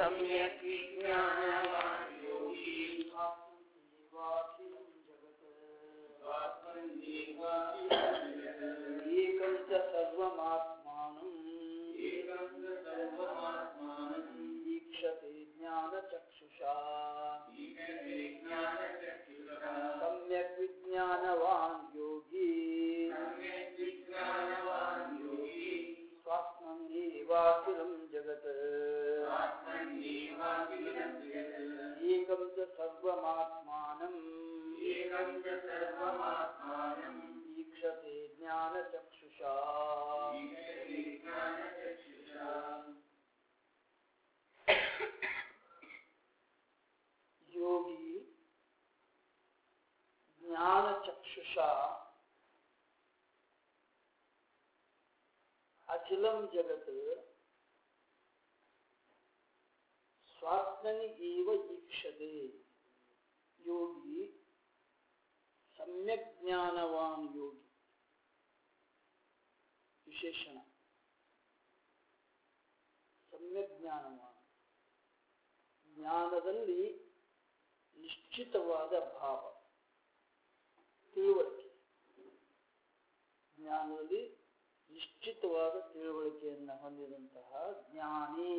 सम्यक् विज्ञानवान् योगी स्वात्मन्येवाखिलं जगत् एकं च सर्वमात्मानम् ईक्षते ज्ञानचक्षुषा सम्यक् विज्ञानवान् योगी स्वात्मन्येवाखिलं जगत् एकं च सर्वमात्मानम् ईक्षते ज्ञानचक्षुषा योगी ज्ञानचक्षुषा अखिलं जगत् स्वात्मनि एव ईक्षते योगी सम्यಕ್ ಜ್ಞಾನವಾನ್ ಯೋಗಿ ವಿಶೇಷಣ ಸಮ್ಯಕ್ ಜ್ಞಾನವಾನ್ ಜ್ಞಾನದಲ್ಲಿ ನಿಶ್ಚಿತವಾದ ಭಾವ ತಿಳುವಳಿಕೆ ಜ್ಞಾನದಲ್ಲಿ ನಿಶ್ಚಿತವಾದ ತಿಳುವಳಿಕೆಯನ್ನು ಹೊಂದಿದಂತಹ ಜ್ಞಾನಿ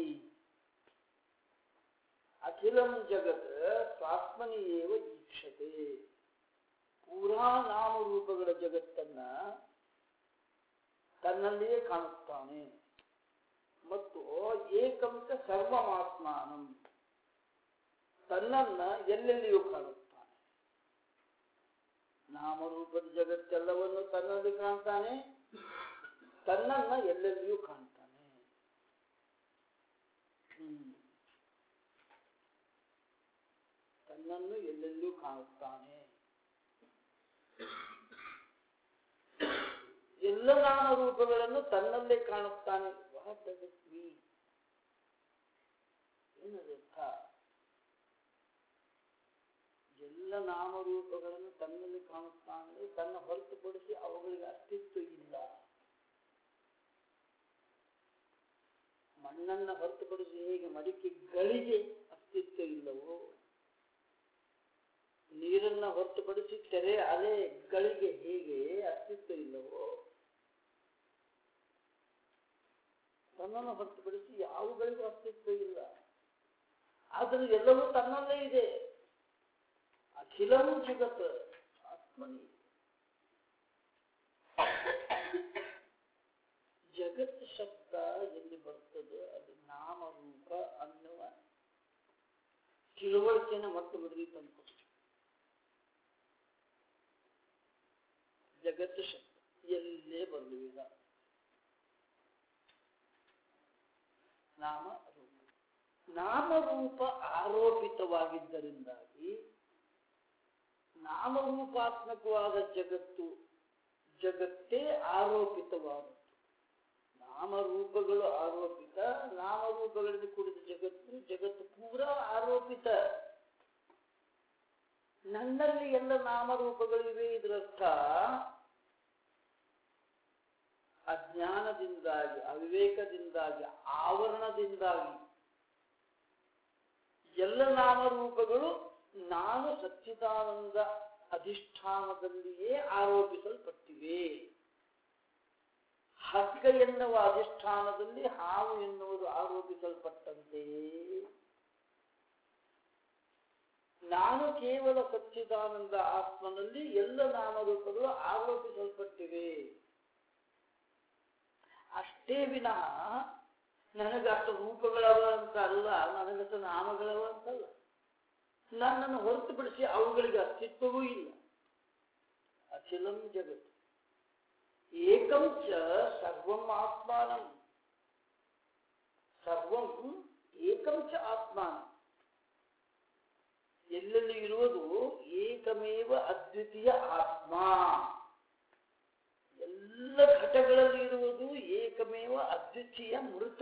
ಅಖಿಲಂ ಜಗತ್ ಸ್ವಾತ್ಮನಿ ಏವ ಈಕ್ಷತೆ ಪೂರಾ ನಾಮರೂಪಗಳ ಜಗತ್ತನ್ನ ತನ್ನಲ್ಲಿಯೇ ಕಾಣುತ್ತಾನೆ ಮತ್ತು ಏಕಂತ ಸರ್ವಮಾತ್ಮಾನಂ ತನ್ನನ್ನ ಎಲ್ಲೆಲ್ಲಿಯೂ ಕಾಣುತ್ತಾನೆ ನಾಮರೂಪದ ಜಗತ್ತೆಲ್ಲವನ್ನು ತನ್ನಲ್ಲಿ ಕಾಣ್ತಾನೆ ತನ್ನನ್ನ ಎಲ್ಲೆಲ್ಲಿಯೂ ಕಾಣ್ತಾನೆ ಹ್ಮ್ ತನ್ನನ್ನು ಎಲ್ಲೆಲ್ಲಿಯೂ ಕಾಣುತ್ತಾನೆ ಎಲ್ಲ ನಾಮರೂಪಗಳನ್ನು ತನ್ನಲ್ಲೇ ಕಾಣುತ್ತಾನೆ ವಾಟ್ ಡಸ್ ಇಟ್ ಮೀನ್ ಏನದರ್ಥ ಎಲ್ಲ ನಾಮರೂಪಗಳನ್ನು ತನ್ನಲ್ಲಿ ಕಾಣುತ್ತಾನೆ ತನ್ನ ಹೊರತುಪಡಿಸಿ ಅವುಗಳಿಗೆ ಅಸ್ತಿತ್ವ ಇಲ್ಲ ಮಣ್ಣನ್ನ ಹೊರತುಪಡಿಸಿ ಹೇಗೆ ಮಡಿಕೆಗಳಿಗೆ ಅಸ್ತಿತ್ವ ಇಲ್ಲವೋ ನೀರನ್ನ ಹೊರತುಪಡಿಸಿ ತೆರೆ ಅಲೆಗಳಿಗೆ ಹೇಗೆ ಅಸ್ತಿತ್ವ ಇಲ್ಲವೋ ತನ್ನನ್ನು ಹೊರತುಪಡಿಸಿ ಯಾವುಗಳಿಗೂ ಅಸ್ತಿತ್ವ ಇಲ್ಲ ಆದರೆ ಎಲ್ಲವೂ ತನ್ನಲ್ಲೇ ಇದೆ ಅಖಿಲವೂ ಜಗತ್ ಆತ್ಮನಿ ಜಗತ್ ಶಬ್ದ ಎಲ್ಲಿ ಬರ್ತದೆ ಅದು ನಾಮರೂಪ ಅನ್ನುವ ತಿಳುವಳಿಕೆಯನ್ನು ಮತ್ತೆ ಬದಲಿ ತಂದ್ಕೊಡ್ತೀವಿ ಜಗತ್ತು ಶಬ್ದ ಎಲ್ಲೇ ಬರಲಿಲ್ಲ ನಾಮರೂಪ ನಾಮರೂಪ ಆರೋಪಿತವಾಗಿದ್ದರಿಂದಾಗಿ ನಾಮರೂಪಾತ್ಮಕವಾದ ಜಗತ್ತು ಜಗತ್ತೇ ಆರೋಪಿತವಾದದ್ದು ನಾಮರೂಪಗಳು ಆರೋಪಿತ ನಾಮರೂಪಗಳಿಂದ ಕೂಡಿದ ಜಗತ್ತು ಜಗತ್ತು ಪೂರ ಆರೋಪಿತ ನನ್ನಲ್ಲಿ ಎಲ್ಲ ನಾಮರೂಪಗಳಿವೆ ಇದರರ್ಥ ಅಜ್ಞಾನದಿಂದಾಗಿ ಅವಿವೇಕದಿಂದಾಗಿ ಆವರಣದಿಂದಾಗಿ ಎಲ್ಲ ನಾಮರೂಪಗಳು ನಾನು ಸಚ್ಚಿದಾನಂದ ಅಧಿಷ್ಠಾನದಲ್ಲಿಯೇ ಆರೋಪಿಸಲ್ಪಟ್ಟಿವೆ ಹಗ್ಗ ಎನ್ನುವ ಅಧಿಷ್ಠಾನದಲ್ಲಿ ಹಾವು ಎನ್ನುವುದು ಆರೋಪಿಸಲ್ಪಟ್ಟಂತೆಯೇ ನಾನು ಕೇವಲ ಸಚ್ಚಿದಾನಂದ ಆತ್ಮನಲ್ಲಿ ಎಲ್ಲ ನಾಮರೂಪಗಳು ಆರೋಪಿಸಲ್ಪಟ್ಟಿವೆ ಅಷ್ಟೇ ವಿನಃ ನನಗಷ್ಟು ರೂಪಗಳವ ಅಂತ ಅಲ್ಲ ನನಗಷ್ಟು ನಾಮಗಳವ ಅಂತಲ್ಲ ನನ್ನನ್ನು ಹೊರತುಪಡಿಸಿ ಅವುಗಳಿಗೆ ಅಸ್ತಿತ್ವವೂ ಇಲ್ಲ ಅಖಿಲಂ ಜಗತ್ತು ಏಕಂ ಚ ಸರ್ವಂ ಆತ್ಮಾನಂ ಸರ್ವಂ ಏಕಂ ಚ ಆತ್ಮಾನ ಎಲ್ಲೆಲ್ಲಿ ಇರುವುದು ಏಕಮೇವ ಅದ್ವಿತೀಯ ಆತ್ಮ ಎಲ್ಲ ಘಟಗಳಲ್ಲಿ ಇರುವುದು ಏಕಮೇವ ಅದ್ವಿತೀಯ ಮೃತ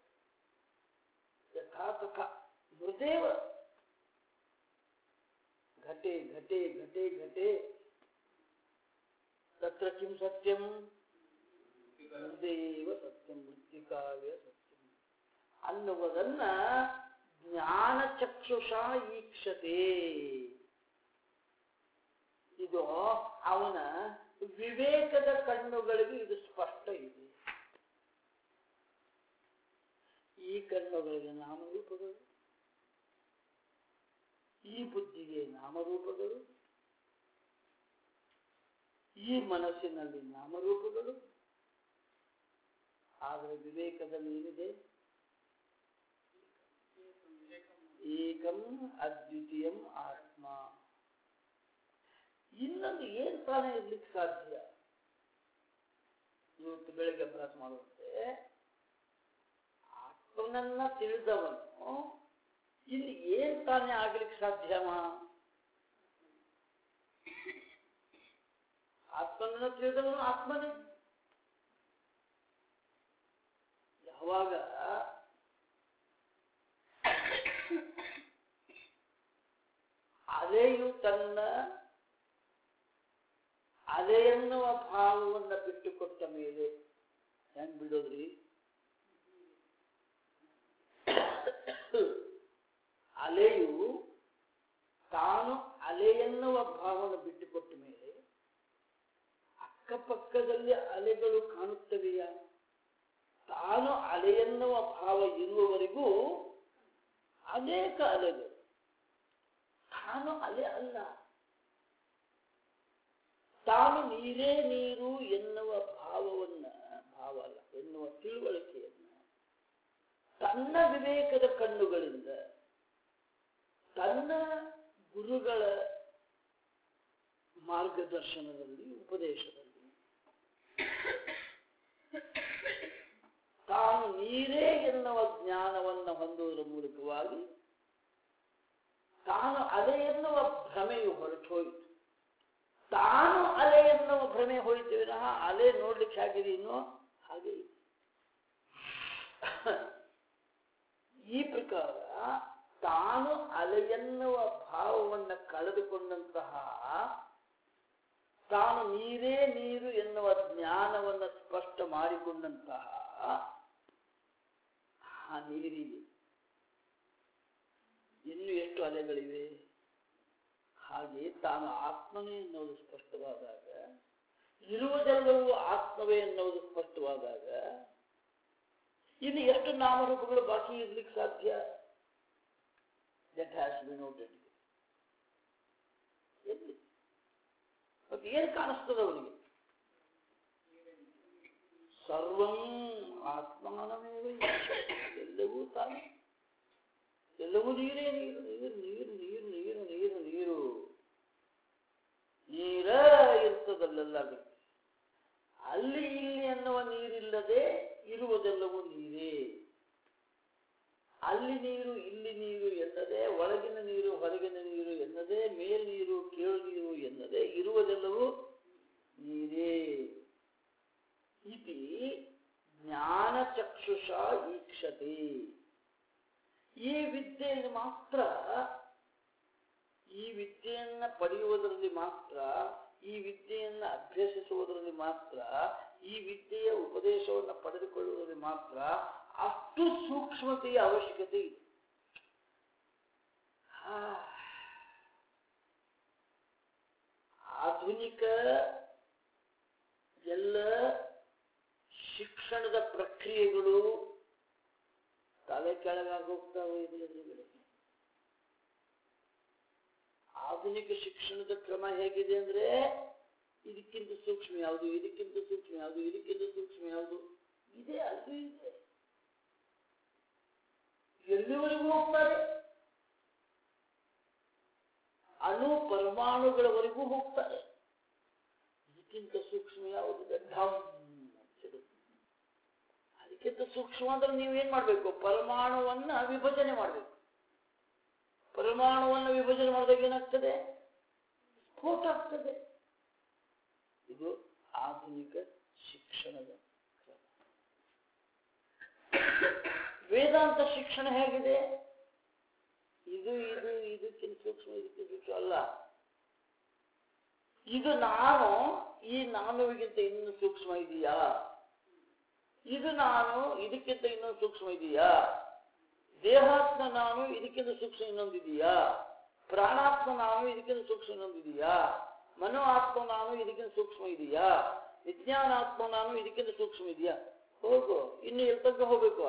ಯಥಾತಥ ಮೃದೇವ ಘಟೆ ಘಟೆ ಘಟೆ ಘಟೆ ತತ್ರ ಕಿಂ ಸತ್ಯಂ ಮೃದೇವ ಸತ್ಯಂ ಮೃತ್ತಿಕಾವ್ಯ ಸತ್ಯಂ ಅನ್ನುವುದನ್ನ ಚಕ್ಷುಷ ಈಕ್ಷತೆ ಇದು ಅವನ ವಿವೇಕದ ಕಣ್ಣುಗಳಿಗೆ ಇದು ಸ್ಪಷ್ಟ ಇದೆ ಈ ಕಣ್ಣುಗಳಿಗೆ ನಾಮರೂಪಗಳು ಈ ಬುದ್ಧಿಗೆ ನಾಮರೂಪಗಳು ಈ ಮನಸ್ಸಿನಲ್ಲಿ ನಾಮರೂಪಗಳು ಆದರೆ ವಿವೇಕದಲ್ಲಿ ಏನಿದೆ ಏಕಂ ಅದ್ವಿತೀಯಂ ಆತ್ಮ ಇನ್ನೊಂದು ಏನ್ ತಾನೇ ಇರ್ಲಿಕ್ಕೆ ಸಾಧ್ಯ ಇವತ್ತು ಬೆಳಗ್ಗೆ ಅಭ್ಯಾಸ ಮಾಡುವಂತೆ ಆತ್ಮನನ್ನ ತಿಳಿದವನು ಇಲ್ಲಿ ಏನ್ ತಾನೇ ಆಗ್ಲಿಕ್ಕೆ ಸಾಧ್ಯಮ ಆತ್ಮನನ್ನ ತಿಳಿದವನು ಆತ್ಮನೇ ಯಾವಾಗ ಅಲೆಯು ತನ್ನ ಅಲೆ ಎನ್ನುವ ಭಾವವನ್ನು ಬಿಟ್ಟುಕೊಟ್ಟ ಮೇಲೆ ಹೆಂಗ್ ಬಿಡೋದ್ರಿ ಅಲೆಯು ತಾನು ಅಲೆ ಎನ್ನುವ ಭಾವವನ್ನು ಬಿಟ್ಟುಕೊಟ್ಟ ಮೇಲೆ ಅಕ್ಕಪಕ್ಕದಲ್ಲಿ ಅಲೆಗಳು ಕಾಣುತ್ತವೆಯಾ ತಾನು ಅಲೆ ಎನ್ನುವ ಭಾವ ಇರುವವರೆಗೂ ಅನೇಕ ಅಲೆಗಳು ತಾನು ಅಲೆ ಅಲ್ಲ ತಾನು ನೀರೇ ನೀರು ಎನ್ನುವ ಭಾವವನ್ನ ಭಾವ ಅಲ್ಲ ಎನ್ನುವ ತಿಳುವಳಿಕೆಯನ್ನ ತನ್ನ ವಿವೇಕದ ಕಣ್ಣುಗಳಿಂದ ತನ್ನ ಗುರುಗಳ ಮಾರ್ಗದರ್ಶನದಲ್ಲಿ ಉಪದೇಶದಲ್ಲಿ ತಾನು ನೀರೇ ಎನ್ನುವ ಜ್ಞಾನವನ್ನು ಹೊಂದುವುದರ ಮೂಲಕವಾಗಿ ತಾನು ಅಲೆ ಎನ್ನುವ ಭ್ರಮೆಯು ಹೊರಟು ಹೋಯಿತು ತಾನು ಅಲೆ ಎನ್ನುವ ಭ್ರಮೆ ಹೋಯಿತು ವಿನಃ ಅಲೆ ನೋಡ್ಲಿಕ್ಕೆ ಹೇಗಿದೆ ಇನ್ನೂ ಹಾಗೆ ಇದೆ ಈ ಪ್ರಕಾರ ತಾನು ಅಲೆ ಎನ್ನುವ ಭಾವವನ್ನು ಕಳೆದುಕೊಂಡಂತಹ ತಾನು ನೀರೇ ನೀರು ಎನ್ನುವ ಜ್ಞಾನವನ್ನು ಸ್ಪಷ್ಟ ಮಾಡಿಕೊಂಡಂತಹ ಆ ನೀರಿಗೆ ಇನ್ನು ಎಷ್ಟು ಅಲೆಗಳಿವೆ ಹಾಗೆ ತಾನು ಆತ್ಮನೇ ಎನ್ನುವುದು ಸ್ಪಷ್ಟವಾದಾಗ ಇರುವುದೆಲ್ಲವೂ ಆತ್ಮವೇ ಎನ್ನುವುದು ಸ್ಪಷ್ಟವಾದಾಗ ಇನ್ನು ಎಷ್ಟು ನಾಮರೂಪಗಳು ಬಾಕಿ ಇರ್ಲಿಕ್ಕೆ ಸಾಧ್ಯ ದಟ್ ಹ್ಯಾಸ್ ಬಿ ನೋಟೆಡ್ ಎಲ್ಲಿ ಮತ್ತೆ ಏನು ಕಾಣಿಸ್ತದ ಅವನಿಗೆ ಸರ್ವಂ ಆತ್ಮಾನಮೇವ ಎಲ್ಲವೂ ತಾನೆ ಎಲ್ಲವೂ ನೀರೇ ನೀರು ನೀರು ನೀರು ನೀರು ನೀರು ನೀರು ನೀರು ನೀರ ಇರ್ತದಲ್ಲೆಲ್ಲ ಅಲ್ಲಿ ಇಲ್ಲಿ ಅನ್ನುವ ನೀರಿಲ್ಲದೆ ಇರುವುದೆಲ್ಲವೂ ನೀರೇ ಅಲ್ಲಿ ನೀರು ಇಲ್ಲಿ ನೀರು ಎನ್ನದೆ ಒಳಗಿನ ನೀರು ಹೊರಗಿನ ನೀರು ಎನ್ನದೆ ಮೇಲ್ ನೀರು ಕೀಳು ನೀರು ಎನ್ನದೆ ಇರುವುದೆಲ್ಲವೂ ನೀರೇ ಇತಿ ಜ್ಞಾನ ಚಕ್ಷುಷ ಈಕ್ಷತೆ ಈ ವಿದ್ಯೆಯಲ್ಲಿ ಮಾತ್ರ ಈ ವಿದ್ಯೆಯನ್ನ ಪಡೆಯುವುದರಲ್ಲಿ ಮಾತ್ರ ಈ ವಿದ್ಯೆಯನ್ನ ಅಭ್ಯಸಿಸುವುದರಲ್ಲಿ ಮಾತ್ರ ಈ ವಿದ್ಯೆಯ ಉಪದೇಶವನ್ನು ಪಡೆದುಕೊಳ್ಳುವುದರಲ್ಲಿ ಮಾತ್ರ ಅಷ್ಟು ಸೂಕ್ಷ್ಮತೆಯ ಅವಶ್ಯಕತೆ ಇದೆ ಹಾ. ಆಧುನಿಕ ಎಲ್ಲ ಶಿಕ್ಷಣದ ಪ್ರಕ್ರಿಯೆಗಳು ತಲೆ ಕೆಳಗಾಗಿ ಹೋಗ್ತಾವೆ ಇದು ಎದುರುಗಡೆ ಆಧುನಿಕ ಶಿಕ್ಷಣದ ಕ್ರಮ ಹೇಗಿದೆ ಅಂದ್ರೆ ಇದಕ್ಕಿಂತ ಸೂಕ್ಷ್ಮ ಯಾವುದು ಇದಕ್ಕಿಂತ ಸೂಕ್ಷ್ಮ ಯಾವುದು ಇದಕ್ಕಿಂತ ಸೂಕ್ಷ್ಮ ಯಾವುದು ಇದೆ ಅದು ಇದೆ ಎಲ್ಲಿವರೆಗೂ ಹೋಗ್ತಾರೆ ಅಣು ಪರಮಾಣುಗಳವರೆಗೂ ಹೋಗ್ತಾರೆ ಇದಕ್ಕಿಂತ ಸೂಕ್ಷ್ಮ ಯಾವುದಿದೆ ಢಮ್ ಅಂತಿರುತ್ತೆ. ಅದಕ್ಕಿಂತ ಸೂಕ್ಷ್ಮ ಅಂದ್ರೆ ನೀವೇನ್ ಮಾಡ್ಬೇಕು ಪರಮಾಣುವನ್ನ ವಿಭಜನೆ ಮಾಡಬೇಕು ಪರಮಾಣುವನ್ನು ವಿಭಜನೆ ಮಾಡಿದಾಗ ಏನಾಗ್ತದೆ ಸ್ಫೋಟ ಆಗ್ತದೆ ಇದು ಆಧುನಿಕ ಶಿಕ್ಷಣದ ಕ್ರಮ ವೇದಾಂತ ಶಿಕ್ಷಣ ಹೇಗಿದೆ ಇದು ಇದು ಇದಕ್ಕಿಂತ ಸೂಕ್ಷ್ಮ ಇದಕ್ಕಿಂತ ಸೂಕ್ಷ್ಮ ಅಲ್ಲ ಇದು ನಾನು ಈ ನಾನುವಿಗಿಂತ ಇನ್ನೂ ಸೂಕ್ಷ್ಮ ಇದೆಯಾ ಇದು ನಾನು ಇದಕ್ಕಿಂತ ಇನ್ನೂ ಸೂಕ್ಷ್ಮ ಇದೆಯಾ ದೇಹಾತ್ಮ ನಾನು ಇದಕ್ಕಿಂತ ಸೂಕ್ಷ್ಮ ಇನ್ನೊಂದಿದೆಯಾ ಪ್ರಾಣಾತ್ಮ ನಾನು ಇದಕ್ಕಿಂತ ಸೂಕ್ಷ್ಮ ಇನ್ನೊಂದಿದೆಯಾ ಮನೋ ಆತ್ಮ ನಾನು ಇದಕ್ಕಿಂತ ಸೂಕ್ಷ್ಮ ಇದೆಯಾ ವಿಜ್ಞಾನಾತ್ಮ ನಾನು ಇದಕ್ಕಿಂತ ಸೂಕ್ಷ್ಮ ಇದೆಯಾ ಹೋಗು ಇನ್ನು ಎಲ್ಲಿ ತನಕ ಹೋಗ್ಬೇಕು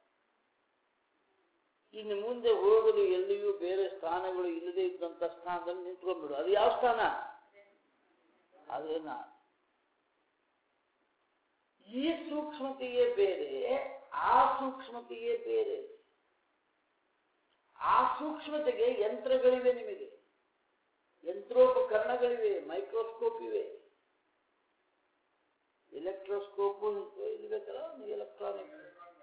ಇನ್ನು ಮುಂದೆ ಹೋಗಲು ಎಲ್ಲಿಯೂ ಬೇರೆ ಸ್ಥಾನಗಳು ಇಲ್ಲದೆ ಇದ್ದಂತ ಸ್ಥಾನದಲ್ಲಿ ನಿಂತ್ಕೊಂಡ್ಬಿಡು ಅದು ಯಾವ ಸ್ಥಾನ ಅದೇ ನಾನು ಈ ಸೂಕ್ಷ್ಮತೆಯೇ ಬೇರೆ ಆ ಸೂಕ್ಷ್ಮತೆಯೇ ಬೇರೆ ಆ ಸೂಕ್ಷ್ಮತೆಗೆ ಯಂತ್ರಗಳಿವೆ ನಿಮಗೆ ಯಂತ್ರೋಪಕರಣಗಳಿವೆ ಮೈಕ್ರೋಸ್ಕೋಪ್ ಇವೆ ಎಲೆಕ್ಟ್ರೋಸ್ಕೋಪ್ ಇರ್ಬೇಕಲ್ಲ ಎಲೆಕ್ಟ್ರಾನಿಕ್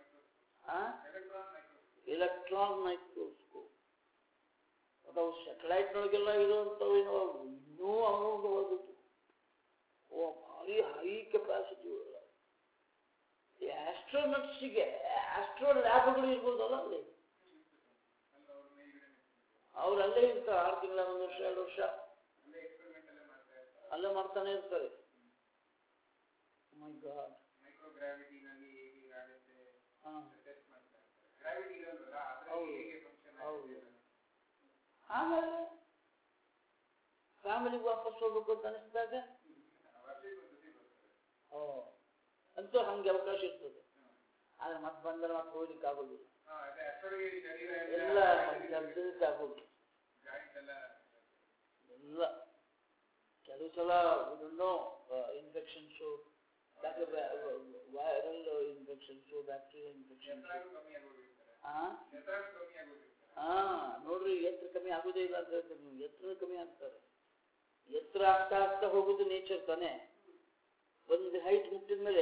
ಎಲೆಕ್ಟ್ರಾನ್ ಮೈಕ್ರೋಸ್ಕೋಪ್ ಅದಾವು ಸ್ಯಾಟಲೈಟ್ನೊಳಗೆಲ್ಲ ಇರುವಂಥವು ಏನೋ ಇನ್ನೂ ಅಮೋಘವಾದದ್ದು ಓ ಭಾರಿ ಹೈ ಕೆಪಾಸಿಟಿ ಆಸ್ಟ್ರೋನಟ್ಸಿಗೆ ಆಸ್ಟ್ರೋ ಲ್ಯಾಬ್ಗಳು ಇರ್ಬೋದಲ್ಲ ಅಲ್ಲಿ ಅವ್ರು ಅಲ್ಲೇ ಇರ್ತಾರೆ ಆರು ತಿಂಗಳ ಒಂದು ವರ್ಷ ಎರಡು ವರ್ಷ ಅಲ್ಲೇ ಮಾಡ್ತಾನೆ ಇರ್ತಾರೆ ಮೈ ಗಾಡ್ ಮೈಕ್ರೋಗ್ರಾವಿಟಿನಲ್ಲಿ ಹೇಗಾಗುತ್ತೆ ಹಾ ಟೆಸ್ಟ್ ಮಾಡ್ತಾರೆ ಗ್ರಾವಿಟಿ ಇರಲ್ವಲ್ಲ ಹೌದು. ಅದ್ರಲ್ಲಿ ಹೇಗೆ ಫಂಕ್ಷನ್ ಹೌದು. ಆಗುತ್ತೆ ಆಮೇಲೆ ಫ್ಯಾಮಿಲಿಗೆ ವಾಪಸ್ ಹೋಗ್ಬೇಕು ಅಂತ ಅನಿಸಿದಾಗ ವರ್ಷಕ್ಕೆ ಒಂದು ಸತಿ ಬರ್ತದೆ ಓ ಅಂತೂ ಹಂಗೆ ಅವಕಾಶ ಇರ್ತದೆ ಆದ್ರೆ ಮತ್ತೆ ಬಂದ್ರೆ ಮತ್ತೆ ಹೋಗ್ಲಿಕ್ಕೆ ಆಗೋದಿಲ್ಲ ಹಾ ಅದೇ ಅಷ್ಟೊಳಗೆ ಈ ಶರೀರ ಎಲ್ಲ ಜಗದಕ್ಕೆ ಆಗೋದು ಜಾಯಿಂಟ್ ಎಲ್ಲ ಎಲ್ಲ ಕೆಲವು ಸಲ ಇದನ್ನು infections viral infections bacterial infections ಎತ್ತರಾಗೂ ಕಮ್ಮಿ ಆಗೋಗಿರ್ತಾರೆ ಹಾ ಎತ್ತರಾಗೂ ಕಮ್ಮಿ ಆಗೋಗಿರ್ತಾರೆ ಹಾ ನೋಡ್ರಿ ಎತ್ತರ ಕಮ್ಮಿ ಆಗುದೇ ಇಲ್ಲ ಅಂತ ಹೇಳ್ತಾರೆ ನೀವು ಎತ್ತರ ಕಮ್ಮಿ ಆಗ್ತಾರೆ ಎತ್ತರ ಆಗ್ತಾ ಆಗ್ತಾ ಹೋಗುದು ನೇಚರ್ ತಾನೆ ಒಂದು ಹೈಟ್ ಮುಟ್ಟಿದ ಮೇಲೆ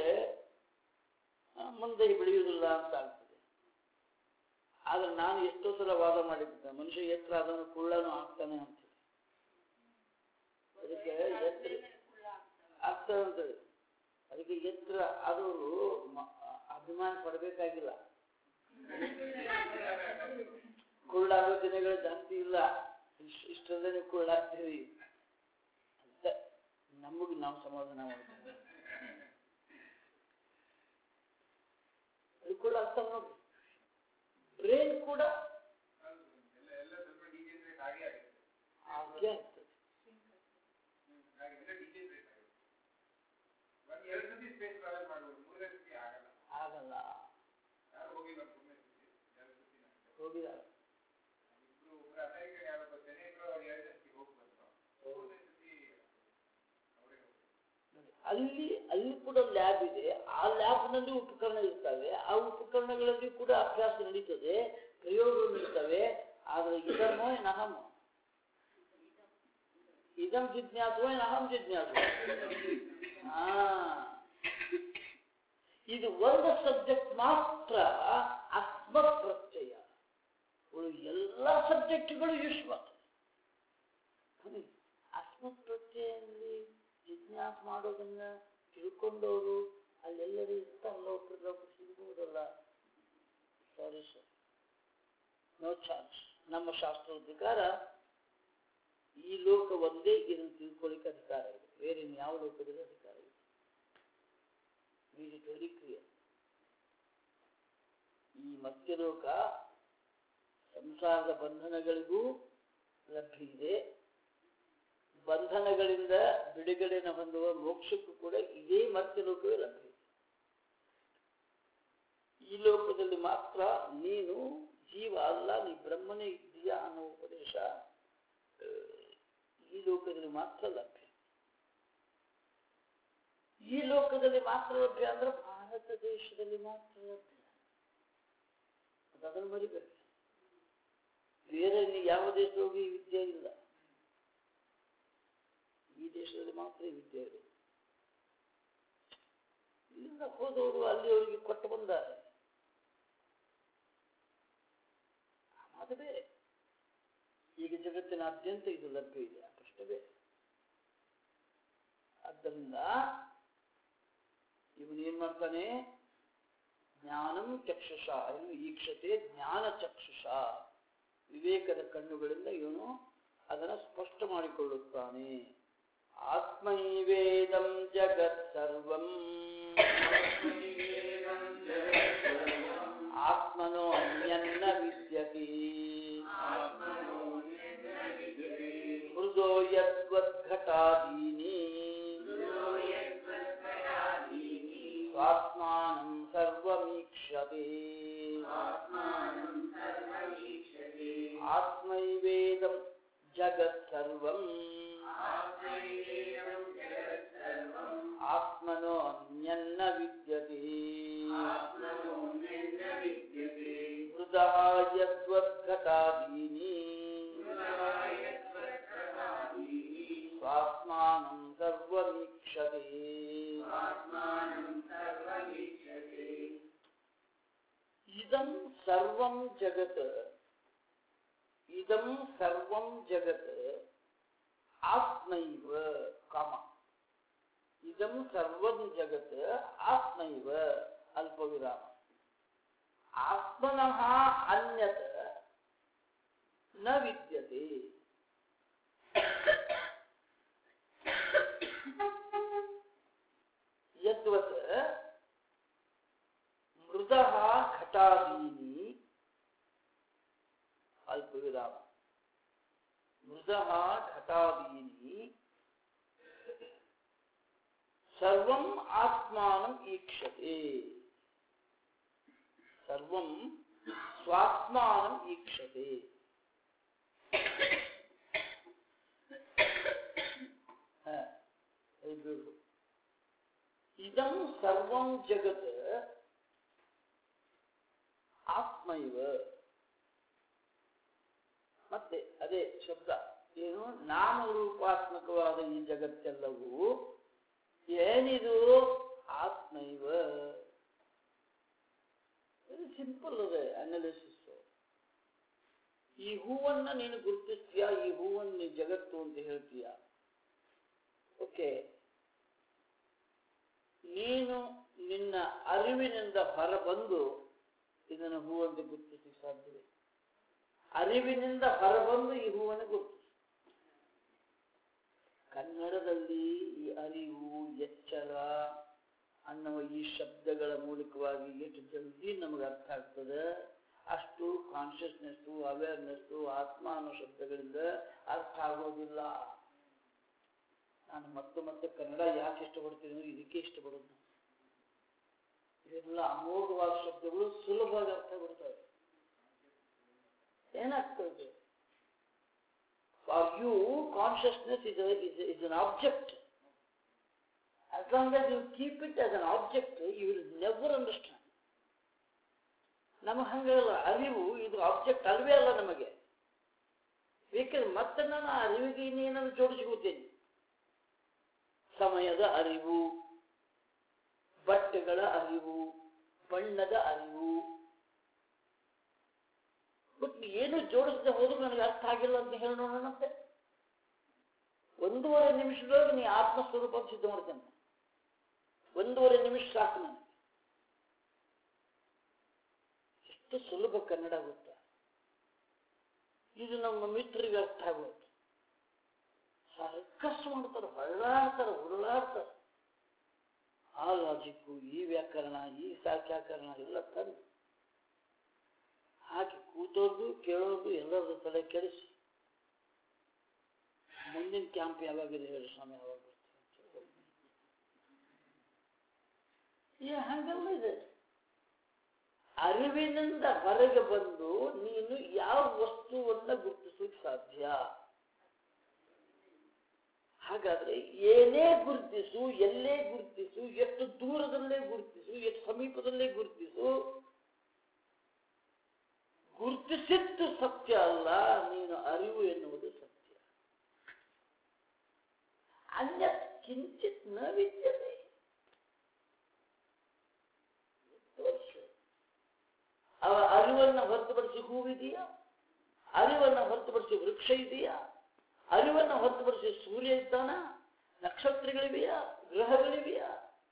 ಮುಂದೆ ಬೆಳೆಯುವುದಿಲ್ಲ ಅಂತ ಆಗ್ತದೆ ಆದ್ರೆ ನಾನು ಎಷ್ಟೋ ಸಲ ವಾದ ಮಾಡಿದ್ದೆ ಮನುಷ್ಯ ಎತ್ತರ ಅದನ್ನು ಕುಳ್ಳನು ಆಗ್ತಾನೆ ಅಂತ ಅದಕ್ಕೆ ಎತ್ತರ ಆಗ್ತಾನೆ ಅಂತೇಳಿ ಅದಕ್ಕೆ ಎತ್ತರ ಆದವರು ಅಭಿಮಾನ ಪಡಬೇಕಾಗಿಲ್ಲ ಕುಳ್ಳಾಗೋ ದಿನಗಳು ಜಾಸ್ತಿ ಇಲ್ಲ ಇಷ್ಟ ಇಷ್ಟರಲ್ಲೇ ಕುಳ್ಳಾಗ್ತೀವಿ ಅಂತ ನಮಗ್ ನಾವು ಸಮಾಧಾನ ಮಾಡ್ತೀವಿ ಅದು ಕುಳ್ಳಾಗ್ತಾವ ನೋಡ್ರಿ ಬ್ರೈನ್ ಕೂಡ ಹೌದು. ಎಲ್ಲ ಎಲ್ಲ ಸ್ವಲ್ಪ ಡಿಜೆನರೇಟ್ ಆಗೇ ಆಗುತ್ತೆ ಹಾಗೆ ಆಗ್ತದೆ ಹ್ಮ್. ಹಾಗೆ ಎಲ್ಲ ಡಿಜೆನರೇಟ್ ಆಗುತ್ತೆ ಒಂದ್ ಎರಡು ಸತಿ ಸ್ಪೇಸ್ ಟ್ರಾವೆಲ್ ಮಾಡ್ಬೋದು ಮೂರನೇ ಸತಿ ಆಗಲ್ಲ ಆಗಲ್ಲ ಯಾರು ಹೋಗಿಲ್ಲ ಮೂರನೇ ಸತಿ ಎರಡು ಸತಿ ನಾನು ಹೋಗಿದಾರೆ ಇಬ್ರು ಒಬ್ರು ಅಮೆರಿಕ ಯಾರೊಬ್ಬ ಸೆನೇಟ್ರು ಅವ್ರು ಎರಡು ಸತಿ ಹೋಗಿ ಬಂದ್ರು ಮೂರನೇ ಸತಿ ಅವರೇ ಹೋಗ್ತಾರೆ ನೋಡಿ, ಅಲ್ಲಿ ಅಲ್ಲಿ ಕೂಡ ಲ್ಯಾಬ್ ಇದೆ ಆ ಲ್ಯಾಬ್ನಲ್ಲಿ ಉಪಕರಣ ಇರ್ತವೆ ಆ ಉಪಕರಣಗಳಲ್ಲಿ ಕೂಡ ಅಭ್ಯಾಸ ನಡೀತದೆ ಪ್ರಯೋಗಗಳು ನಡೀತವೆ ಆದರೆ ಇದನ್ನೋ ನಹಂ ಇದಂ ಜಿಜ್ಞಾಸುವ ನಹಂ ಜಿಜ್ಞಾಸು ಹಾ ಇದು ಒಂದು ಸಬ್ಜೆಕ್ಟ್ ಮಾತ್ರ ಆತ್ಮ ಪ್ರತ್ಯಯ ಉಳಿದ ಎಲ್ಲ ಸಬ್ಜೆಕ್ಟ್ಗಳು ಯೂಸ್ ಮಾಡ್ತದೆ ಆತ್ಮ ಪ್ರತ್ಯಯಲ್ಲಿ ಜಿಜ್ಞಾಸ ಮಾಡೋದನ್ನ ತಿಳ್ಕೊಂಡವರು ಅಲ್ಲೆಲ್ಲರೂ ಇರ್ತಾರಲ್ಲ ಒಬ್ಬರಲ್ಲ ಒಬ್ರು ಸಿಗುವುದಲ್ಲ ಸಾರಿ ಸರ್ ನೋ ಚಾನ್ಸ್ ನಮ್ಮ ಶಾಸ್ತ್ರದ ಪ್ರಕಾರ ಈ ಲೋಕ ಒಂದೇ ಇದನ್ನು ತಿಳ್ಕೊಳ್ಳಿಕ್ಕೆ ಅಧಿಕಾರ ಇದೆ ಬೇರೆ ಯಾವ ಲೋಕದಲ್ಲಿ ಅಧಿಕಾರ ಇದೆ ಇಟ್ ವೆರಿ ಕ್ಲಿಯರ್ ಈ ಮತ್ಸ್ಯಲೋಕ ಸಂಸಾರದ ಬಂಧನಗಳಿಗೂ ಲಭ್ಯ ಇದೆ ಬಂಧನಗಳಿಂದ ಬಿಡುಗಡೆನ ಹೊಂದುವ ಮೋಕ್ಷಕ್ಕೂ ಕೂಡ ಇದೇ ಮತ್ಸ್ಯಲೋಕವೇ ಲಭ್ಯ ಇದೆ ಈ ಲೋಕದಲ್ಲಿ ಮಾತ್ರ ನೀನು ಜೀವ ಅಲ್ಲ ನೀ ಬ್ರಹ್ಮನೇ ಇದ್ದೀಯಾ ಅನ್ನೋ ಉಪದೇಶ ಆ, ಈ ಲೋಕದಲ್ಲಿ ಮಾತ್ರ ಲಭ್ಯ ಈ ಲೋಕದಲ್ಲಿ ಮಾತ್ರ ಲಭ್ಯ ಅಂದ್ರೆ ಭಾರತ ದೇಶದಲ್ಲಿ ಮಾತ್ರ ಲಭ್ಯ ಅದು ಅದನ್ನು ಮರಿಬೇಕು ಬೇರೆ ನೀ ಯಾವ ದೇಶದೊಳಗೆ ಈ ವಿದ್ಯೆ ಇಲ್ಲ ಈ ದೇಶದಲ್ಲಿ ಮಾತ್ರ ಈ ವಿದ್ಯೆ ಇದೆ ಇಲ್ಲಿಂದ ಹೋದವರು ಅಲ್ಲಿ ಅವರಿಗೆ ಕೊಟ್ಟು ಬಂದಾರೆ ಅದು ಬೇರೆ ಈಗ ಜಗತ್ತಿನಾದ್ಯಂತ ಇದು ಲಭ್ಯ ಇದೆ ಆ ಪ್ರಶ್ನೆ ಬೇರೆ ಆದ್ದರಿಂದ ಇವನು ಏನ್ ಮಾಡ್ತಾನೆ ಜ್ಞಾನಂ ಚಕ್ಷುಷ ಇವನು ಈಕ್ಷತೆ ಜ್ಞಾನ ಚಕ್ಷುಷ ವಿವೇಕದ ಕಣ್ಣುಗಳಿಂದ ಇವನು ಅದನ್ನು ಸ್ಪಷ್ಟ ಮಾಡಿಕೊಳ್ಳುತ್ತಾನೆ ಆತ್ಮೈವೇದಂ ಜಗತ್ ಸರ್ವಂ ಆತ್ಮನೋ ಅನ್ಯನ್ನ ವಿದ್ಯತೆ ಮೃದೋ ಯದ್ವದ್ಘಟಾದೀನಿ ಸ್ವಾತ್ಮಾನಂ ಸರ್ವಮೀಕ್ಷತೆ ಆತ್ಮೈವೇದಂ ಜಗತ್ ಸರ್ವಂ ಆತ್ಮನೋ ಅನ್ಯನ್ನ ವಿದ್ಯತೆ ಮೃದಃ ಯದ್ವದ್ಘಟಾದೀನಿ ಸ್ವಾತ್ಮಾನಂ ಸರ್ವಮೀಕ್ಷತೆ ಇದಂ ಸರ್ವಂ ಜಗತ್ ಇದಂ ಸರ್ವಂ ಜಗತ್ ಆತ್ಮೈವ ಕಾಮ ಇದಂ ಸರ್ವಂ ಜಗತ್ ಆತ್ಮೈವ ಅಲ್ಪವಿರಾಮ ಆತ್ಮನಃ ಅನ್ಯತ್ ನ ವಿದ್ಯತೆ ಯದ್ವತ್ ಮೃದಃ ಘಟಾದೀನಿ ಅಲ್ಪವಿರಾಮ ಮೃದಃ ಘಟಾದೀನಿ ಸರ್ವಂ ಆತ್ಮಾನಂ ಈಕ್ಷತೆ ಸರ್ವಂ ಸ್ವಾತ್ಮಾನಂ ಈಕ್ಷತೆ ಹ, very beautiful. ಇದಂ ಸರ್ವಂ ಜಗತ್ ಆತ್ಮ ಇವ ಮತ್ತೆ ಅದೇ ಶಬ್ದ ಏನು ನಾಮರೂಪಾತ್ಮಕವಾದ ಈ ಜಗತ್ತೆಲ್ಲವೂ ಏನಿದು ಆತ್ಮ ಇವ ವೆರಿ ಸಿಂಪಲ್ ಅದೇ ಅನಾಲಿಸಿಸ್ ಈ ಹೂವನ್ನ ನೀನು ಗುರುತಿಸ್ತೀಯ ಈ ಹೂವನ್ನು ನೀ ಜಗತ್ತು ಅಂತ ಹೇಳ್ತೀಯ ಓಕೆ ನೀನು ನಿನ್ನ ಅರಿವಿನಿಂದ ಹೊರಬಂದು ಇದನ್ನು ಹೂವಂತೆ ಗುರುತಿಸಲಿಕ್ಕೆ ಸಾಧ್ಯವೇ ಅರಿವಿನಿಂದ ಹೊರಬಂದು ಈ ಹೂವನ್ನು ಗುರುತಿಸಿ ಕನ್ನಡದಲ್ಲಿ ಈ ಅರಿವು ಎಚ್ಚರ ಅನ್ನುವ ಈ ಶಬ್ದಗಳ ಮೂಲಕವಾಗಿ ಎಷ್ಟು ಜಲ್ದಿ ನಮಗೆ ಅರ್ಥ ಆಗ್ತದೆ ಅಷ್ಟು ಕಾನ್ಷಿಯಸ್ನೆಸ್ಸು ಅವೇರ್ನೆಸ್ಸು ಆತ್ಮ ಅನ್ನೋ ಶಬ್ದಗಳಿಂದ ಅರ್ಥ ಆಗೋದಿಲ್ಲ ನಾನು ಮತ್ತೆ ಮತ್ತೆ ಕನ್ನಡ ಯಾಕೆ ಇಷ್ಟಪಡ್ತೀನಿ ಅಂದ್ರೆ ಇದಕ್ಕೆ ಇಷ್ಟಪಡೋದು ನಾನು. ಇವೆಲ್ಲ ಅಮೋಘವಾದ ಶಬ್ದಗಳು ಸುಲಭವಾಗಿ ಅರ್ಥ ಬಿಡ್ತವೆ ಏನಾಗ್ತದೆ for you consciousness is is an object as long as you keep it as an object you will never understand ನಮಗೆ ಹಂಗಲ್ಲ ಅರಿವು ಇದು ಆಬ್ಜೆಕ್ಟ್ ಅಲ್ವೇ ಅಲ್ಲ ನಮಗೆ ಬೇಕಿದ್ರೆ ಮತ್ತೆ ನಾನು ಆ ಅರಿವಿಗೆ ಇನ್ನೇನಾದ್ರು ಜೋಡಿಸ್ಕೊಳ್ತೇನೆ ಸಮಯದ ಅರಿವು ಬಟ್ಟೆಗಳ ಅರಿವು ಬಣ್ಣದ ಅರಿವು ಬಟ್ ಏನು ಜೋಡಿಸದೆ ಹೋದ್ರು ನನಗೆ ಅರ್ಥ ಆಗಿಲ್ಲ ಅಂತ ಹೇಳಿ ನೋಡೋಣಂತೆ ಒಂದೂವರೆ ನಿಮಿಷದೊಳಗೆ ನೀ ಆತ್ಮಸ್ವರೂಪ ಸಿದ್ಧ ಮಾಡ್ತೇನೆ ಒಂದೂವರೆ ನಿಮಿಷ ಸಾಕು ನನಗೆ ಎಷ್ಟು ಸುಲಭ ಕನ್ನಡ ಗೊತ್ತಾ ಇದು ನಮ್ಮ ಮಿತ್ರರಿಗೆ ಅರ್ಥ ಆಗೋದು ಸರ್ಕಸ್ ಮಾಡ್ತಾರೆ ಹೊಳ್ಳಾಡ್ತಾರೆ ಉರುಳಾಡ್ತಾರೆ ಆ ಲಾಜಿಕ್ಕು ಈ ವ್ಯಾಕರಣ ಈ ಸಾಖ್ಯಾಕರಣ ಎಲ್ಲ ತಂದು ಹಾಕಿ ಕೂತೋರ್ದು ಕೇಳೋರ್ದು ಎಲ್ಲರದು ತಲೆ ಕೆಡಿಸಿ ಮುಂದಿನ ಕ್ಯಾಂಪ್ ಯಾವಾಗಿದೆ ಹೇಳಿ ಸ್ವಾಮಿ ಯಾವಾಗ ಬರ್ತೀವಿ ಅಂತ ಹೇಳಿ. ಏ ಹಂಗೆಲ್ಲ ಇದೆ ಅರಿವಿನಿಂದ ಹೊರಗೆ ಬಂದು ನೀನು ಯಾವ ವಸ್ತುವನ್ನ ಗುರುತಿಸಲಿಕ್ಕೆ ಸಾಧ್ಯ ಹಾಗಾದ್ರೆ ಏನೇ ಗುರುತಿಸು ಎಲ್ಲೇ ಗುರುತಿಸು ಎಷ್ಟು ದೂರದಲ್ಲೇ ಗುರುತಿಸು ಎಷ್ಟು ಸಮೀಪದಲ್ಲೇ ಗುರುತಿಸು ಗುರುತಿಸಿದ್ದು ಸತ್ಯ ಅಲ್ಲ ನೀನು ಅರಿವು ಎನ್ನುವುದು ಸತ್ಯ ಅನ್ಯ ಕಿಂಚಿತ್ ನ ವಿದ್ಯತೆ ತೋರ್ಸು. ಅವ ಅರಿವನ್ನ ಹೊರತುಪಡಿಸಿ ಹೂವಿದೆಯಾ ಅರಿವನ್ನ ಹೊರತುಪಡಿಸಿ ವೃಕ್ಷ ಇದೆಯಾ ಅರಿವನ್ನ ಹೊರತುಪಡಿಸಿ ಸೂರ್ಯ ಇದ್ದಾನ ನಕ್ಷತ್ರಗಳಿವೆಯಾ ಗ್ರಹಗಳಿವೆಯಾ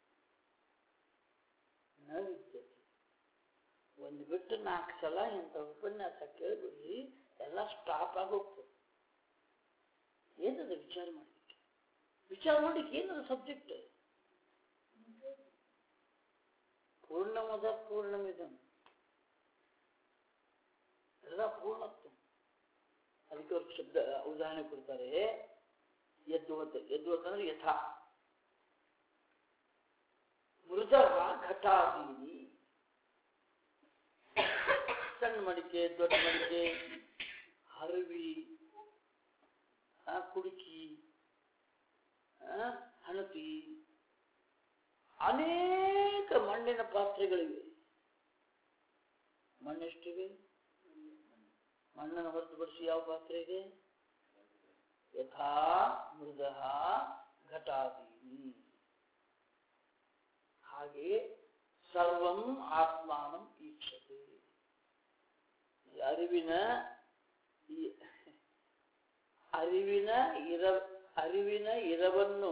ನ ವಿದ್ಯತೆ ಒಂದು ಬಿಟ್ಟು ನಾಲ್ಕು ಸಲ ಇಂಥ ಉಪನ್ಯಾಸ ಕೇಳಿಬಿಡಿ ಎಲ್ಲ ಸ್ಟಾಪ್ ಆಗಿ ಹೋಗ್ತದೆ ಏನದ ವಿಚಾರ ಮಾಡಲಿಕ್ಕೆ ವಿಚಾರ ಮಾಡ್ಲಿಕ್ಕೆ ಏನದ ಸಬ್ಜೆಕ್ಟ್ ಪೂರ್ಣಮದ ಪೂರ್ಣಮಿದಂ ಅದರ ಪೂರ್ಣತ್ವ ಅದಕ್ಕೆ ಅವ್ರ ಶಬ್ದ ಉದಾಹರಣೆ ಕೊಡ್ತಾರೆ ಯದ್ವತ್ ಯದ್ವತ್ ಅಂದ್ರೆ ಯಥಾ ಮೃದ ಘಟಾದೀನಿ ಸಣ್ಣ ಮಡಿಕೆ ದೊಡ್ಡ ಮಡಿಕೆ ಹರವಿ ಆ, ಕುಡುಕಿ ಆ, ಹಣತಿ ಅನೇಕ ಮಣ್ಣಿನ ಪಾತ್ರೆಗಳಿವೆ ಮಣ್ಣೆಷ್ಟಿವೆ ಮಣ್ಣನ್ನು ಹೊರತುಪಡಿಸಿ ಯಾವ ಪಾತ್ರೆ ಇದೆ ಯಥಾ ಮೃದ ಘಟಾದೀನಿ ಹಾಗೆ ಸರ್ವಂ ಆತ್ಮಾನಂ ಈಕ್ಷತೆ ಈ ಅರಿವಿನ ಈ ಅರಿವಿನ ಇರ ಅರಿವಿನ ಇರವನ್ನು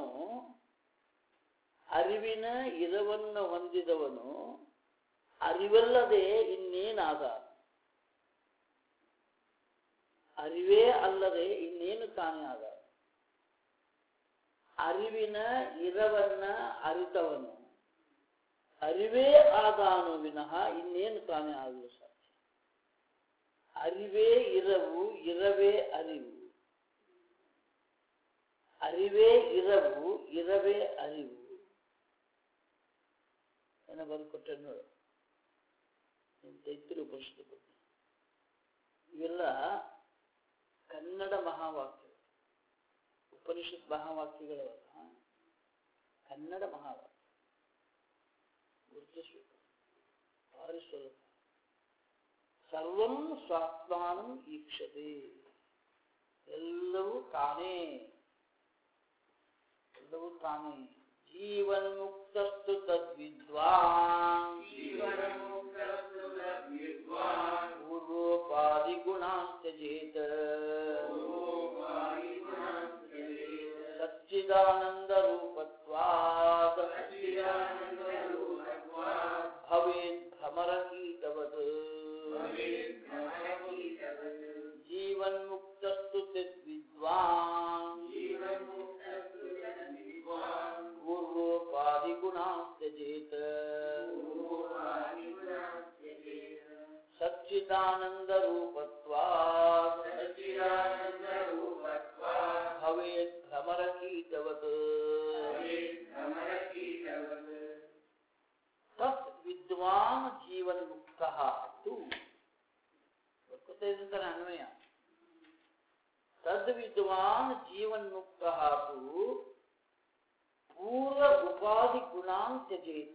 ಅರಿವಿನ ಇರವನ್ನು ಹೊಂದಿದವನು ಅರಿವಲ್ಲದೆ ಇನ್ನೇನಾದ ಅರಿವೇ ಅಲ್ಲದೆ ಇನ್ನೇನು ತಾನೇ ಆದ ಅರಿವಿನ ಇರವನ್ನ ಅರಿತವನು ಅರಿವೇ ಆದಾನು ವಿನಃ ಇನ್ನೇನು ತಾನೇ ಆಗಲು ಸಾಧ್ಯ ಅರಿವೇ ಇರವು ಇರವೇ ಅರಿವು ಅರಿವೇ ಇರವು ಇರವೇ ಅರಿವು ಏನೋ ಬರ್ಕೊಟ್ಟೆ ನೋಡು ತೈತಿರು ಉಪನಿಷತ್ತು ಬಗ್ಗೆ ಇವೆಲ್ಲ ಕನ್ನಡ ಮಹಾವಾಕ್ಯ ಉಪನಿಷತ್ ಮಹಾವಾಕ್ಯಗಳವಲ್ಲ ಕನ್ನಡ ಮಹಾವಾಕ್ಯ ಗುರುತಿಸಬೇಕು ಭಾರಿ ಸುಲಭ ಸರ್ವಂ ಸ್ವಾತ್ಮಾನಂ ಈಕ್ಷತೆ ಎಲ್ಲವೂ ತಾನೇ ಎಲ್ಲವೂ ತಾನೇ ಜೀವನ್ಮುಕ್ತಸ್ತು ತದ್ವಿದ್ವಾನ್ जीवनमुक्तस्तु तद्विद्वान् ಪೂರ್ವೋಪಾದಿ ಗುಣಾಂತ್ಯಜೇತ पूर्वोपायिगुणान्त्यजेत ಸಚ್ಚಿದಾನಂದ ರೂಪತ್ವಾದ सच्चिदानन्दरूपत्वात् ಭವೇದ್ ಭ್ರಮರಕೀಟವತ್ भवेद्भ्रमरकीटवत् ಜೀವನ್ಮುಕ್ತಸ್ತು ತದ್ವಿದ್ವಾನ್ जीवन्मुक्तस्तु तद्विद्वान् ಪೂರ್ವೋಪಾದಿ ಗುಣಾಂತ್ಯಜೇತ पूर्वोपायिगुणान्त्यजेत ಸಚ್ಚಿದಾನಂದ ರೂಪತ್ವಾದ सच्चिदानन्दरूपत्वात् ಭವೇದ್ ಭ್ರಮರಕೀಟವತ್ भवेद्भ्रमरकीटवत् ತತ್ ವಿದ್ವಾನ್ ಜೀವನ್ ಮುಕ್ತ ತು ಬರ್ಕೊತಿದ್ದಂತಾರೆ ಅನ್ವಯ ತದ್ ವಿದ್ವಾನ್ ಜೀವನ್ ಮುಕ್ತ ತು ಪೂರ್ವ ಉಪಾಧಿ ಗುಣಾಂತ್ಯಜೇತ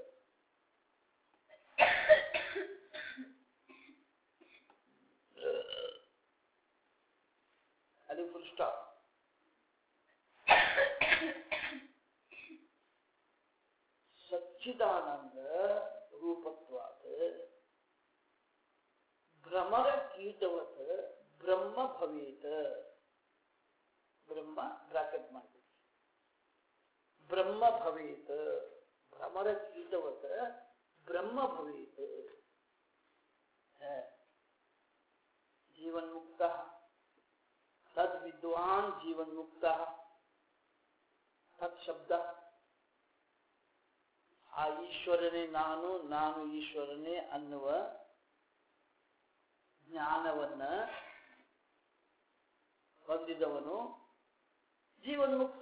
ಅಲ್ಲಿ ಫುಲ್ ಸ್ಟಾಪ್ ಸಚ್ಚಿದಾನಂದ ರೂಪತ್ವಾತ್ ಭ್ರಮರ ಕೀಟವತ್ ಬ್ರಹ್ಮ ಭವೇತ ಬ್ರಹ್ಮ ಬ್ರಾಕೆಟ್ ಮಾಡಬೇಕು ಬ್ರಹ್ಮ ಭವೇತ ಭ್ರಮರ ಕೀಟವತ್ ಬ್ರಹ್ಮ ಭವೇತ ಹ. ಜೀವನ್ಮುಕ್ತ ತದ್ ವಿದ್ವಾನ್ ಜೀವನ್ಮುಕ್ತ ತತ್ ಶಬ್ದ ಆ ಈಶ್ವರನೇ ನಾನು ನಾನು ಈಶ್ವರನೇ ಅನ್ನುವ ಜ್ಞಾನವನ್ನ ಹೊಂದಿದವನು ಜೀವನ್ಮುಕ್ತ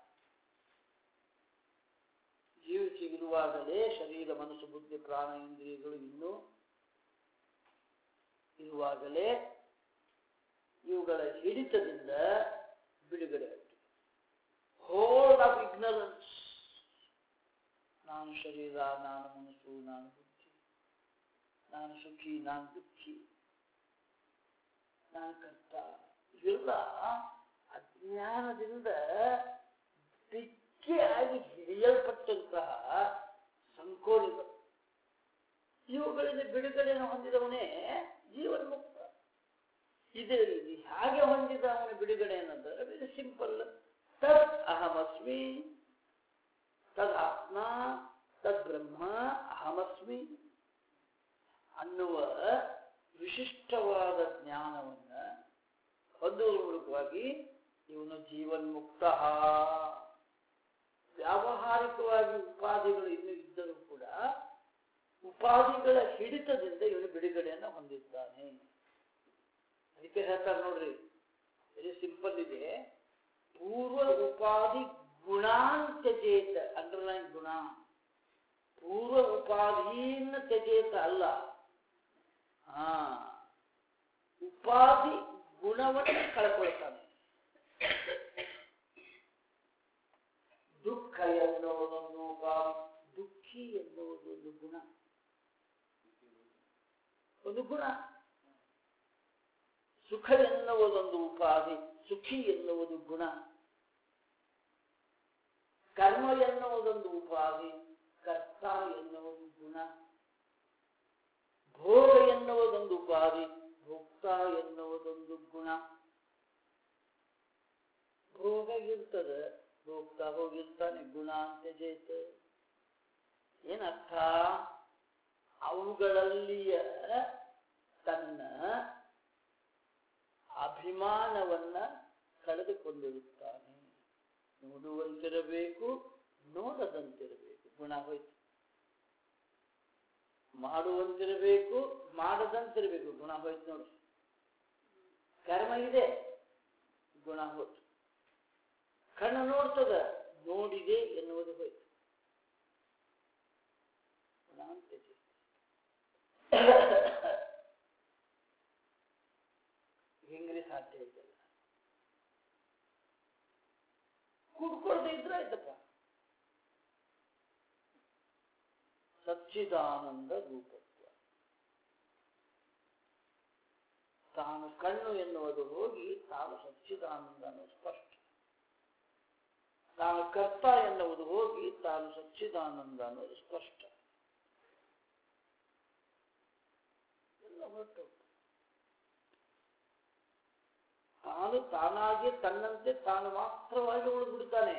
ಜೀವಿಸಿ ಇರುವಾಗಲೇ ಶರೀರ ಮನಸ್ಸು ಬುದ್ಧಿ ಪ್ರಾಣ ಇಂದ್ರಿಯಗಳು ಇನ್ನೂ ಇರುವಾಗಲೇ ಇವುಗಳ ಹಿಡಿತದಿಂದ ಬಿಡುಗಡೆ ಆಗ್ತದೆ ಹೋಲ್ಡ್ ಆಫ್ ಇಗ್ನರೆನ್ಸ್ ನಾನು ಶರೀರ ನಾನು ಮನಸ್ಸು ನಾನು ಬುದ್ಧಿ ನಾನು ಸುಖಿ ನಾನು ದುಃಖಿ ನಾನು ಕರ್ತ ಇವೆಲ್ಲ ಅಜ್ಞಾನದಿಂದ ಬಿಕ್ಕಿಯಾಗಿ ಹಿಡಿಯಲ್ಪಟ್ಟಂತಹ ಸಂಕೋಲೆಗಳು ಇವುಗಳಿಂದ ಬಿಡುಗಡೆಯನ್ನು ಹೊಂದಿದವನೇ ಜೀವನ್ಮುಕ್ತ ಇದು ಇದು ಹಾಗೆ ಹೊಂದಿದ ಅವನ ಬಿಡುಗಡೆ ಅನ್ನೋದ್ರೆ ವೆರಿ ಸಿಂಪಲ್ ತದ್ ಅಹಮಸ್ಮಿ ತದಾತ್ಮ ತದ್ಬ್ರಹ್ಮ ಅಹಮಸ್ಮಿ ಅನ್ನುವ ವಿಶಿಷ್ಟವಾದ ಜ್ಞಾನವನ್ನ ಹೊಂದುವ ಮೂಲಕವಾಗಿ ಇವನು ಜೀವನ್ಮುಕ್ತ ವ್ಯಾವಹಾರಿಕವಾಗಿ ಉಪಾಧಿಗಳು ಇನ್ನೂ ಇದ್ದರೂ ಕೂಡ ಉಪಾಧಿಗಳ ಹಿಡಿತದಿಂದ ಇವನು ಬಿಡುಗಡೆಯನ್ನು ಹೊಂದಿದ್ದಾನೆ ಅದಕ್ಕೆ ಹೇಳ್ತಾರೆ ನೋಡ್ರಿ ವೆರಿ ಸಿಂಪಲ್ ಇದೆ ಪೂರ್ವ ಉಪಾಧಿ ಗುಣಾನ್ ತ್ಯಜೇತ ಅಂಡರ್ಲೈನ್ ಗುಣ ಪೂರ್ವ ಉಪಾಧೀನ ತ್ಯಜೇತ ಅಲ್ಲ ಹಾ ಉಪಾಧಿ ಗುಣವನ್ನು ಕಳ್ಕೊಳ್ತಾನೆ ದುಃಖ ಎನ್ನುವುದೊಂದು ಉಪಾಧಿ ದುಃಖಿ ಎನ್ನುವುದೊಂದು ಗುಣ ಒಂದು ಗುಣ ಸುಖ ಎನ್ನುವುದೊಂದು ಉಪಾಧಿ ಸುಖಿ ಎನ್ನುವುದು ಗುಣ ಕರ್ಮ ಎನ್ನುವುದೊಂದು ಉಪಾಧಿ ಕರ್ತ ಎನ್ನುವುದು ಗುಣ ಭೋಗ ಎನ್ನುವುದೊಂದು ಉಪಾಧಿ ಭೋಕ್ತ ಎನ್ನುವುದೊಂದು ಗುಣ ಭೋಗ ಇರ್ತದೆ ಭೋಗ್ತಾ ಹೋಗಿರ್ತಾನೆ ಗುಣ ಅಂತ ಜೈತ ಏನರ್ಥ ಅವುಗಳಲ್ಲಿಯ ತನ್ನ ಅಭಿಮಾನವನ್ನ ಕಳೆದುಕೊಂಡಿರುತ್ತಾನೆ ನೋಡುವಂತಿರಬೇಕು ನೋಡದಂತಿರಬೇಕು ಗುಣ ಹೋಯ್ತು ಮಾಡುವಂತಿರಬೇಕು ಮಾಡದಂತಿರಬೇಕು ಗುಣ ಹೋಯ್ತು ನೋಡಿ ಕರ್ಮ ಇದೆ ಗುಣ ಹೋಯ್ತು ಕಣ್ಣು ನೋಡ್ತದ ನೋಡಿದೆ ಎನ್ನುವುದು ಹೋಯ್ತು ಗುಣ ಅಂತ ಇದೆ. ಹೆಂಗ್ರಿ ಸಾಧ್ಯ ಇದೆಲ್ಲ ಕುಡ್ಕೊಳ್ದೆ ಇದ್ರೆ ಆಯ್ತಪ್ಪ ಸಚ್ಚಿದಾನಂದ ರೂಪತ್ವ ತಾನು ಕಣ್ಣು ಎನ್ನುವುದು ಹೋಗಿ ತಾನು ಸಚ್ಚಿದಾನಂದ ಅನ್ನೋದು ಸ್ಪಷ್ಟ ತಾನು ಕರ್ತ ಎನ್ನುವುದು ಹೋಗಿ ತಾನು ಸಚ್ಚಿದಾನಂದ ಅನ್ನೋದು ಸ್ಪಷ್ಟ ಎಲ್ಲ ಹೊರಟು ತಾನು ತಾನಾಗಿ ತನ್ನಂತೆ ತಾನು ಮಾತ್ರವಾಗಿ ಉಳಿದ್ಬಿಡ್ತಾನೆ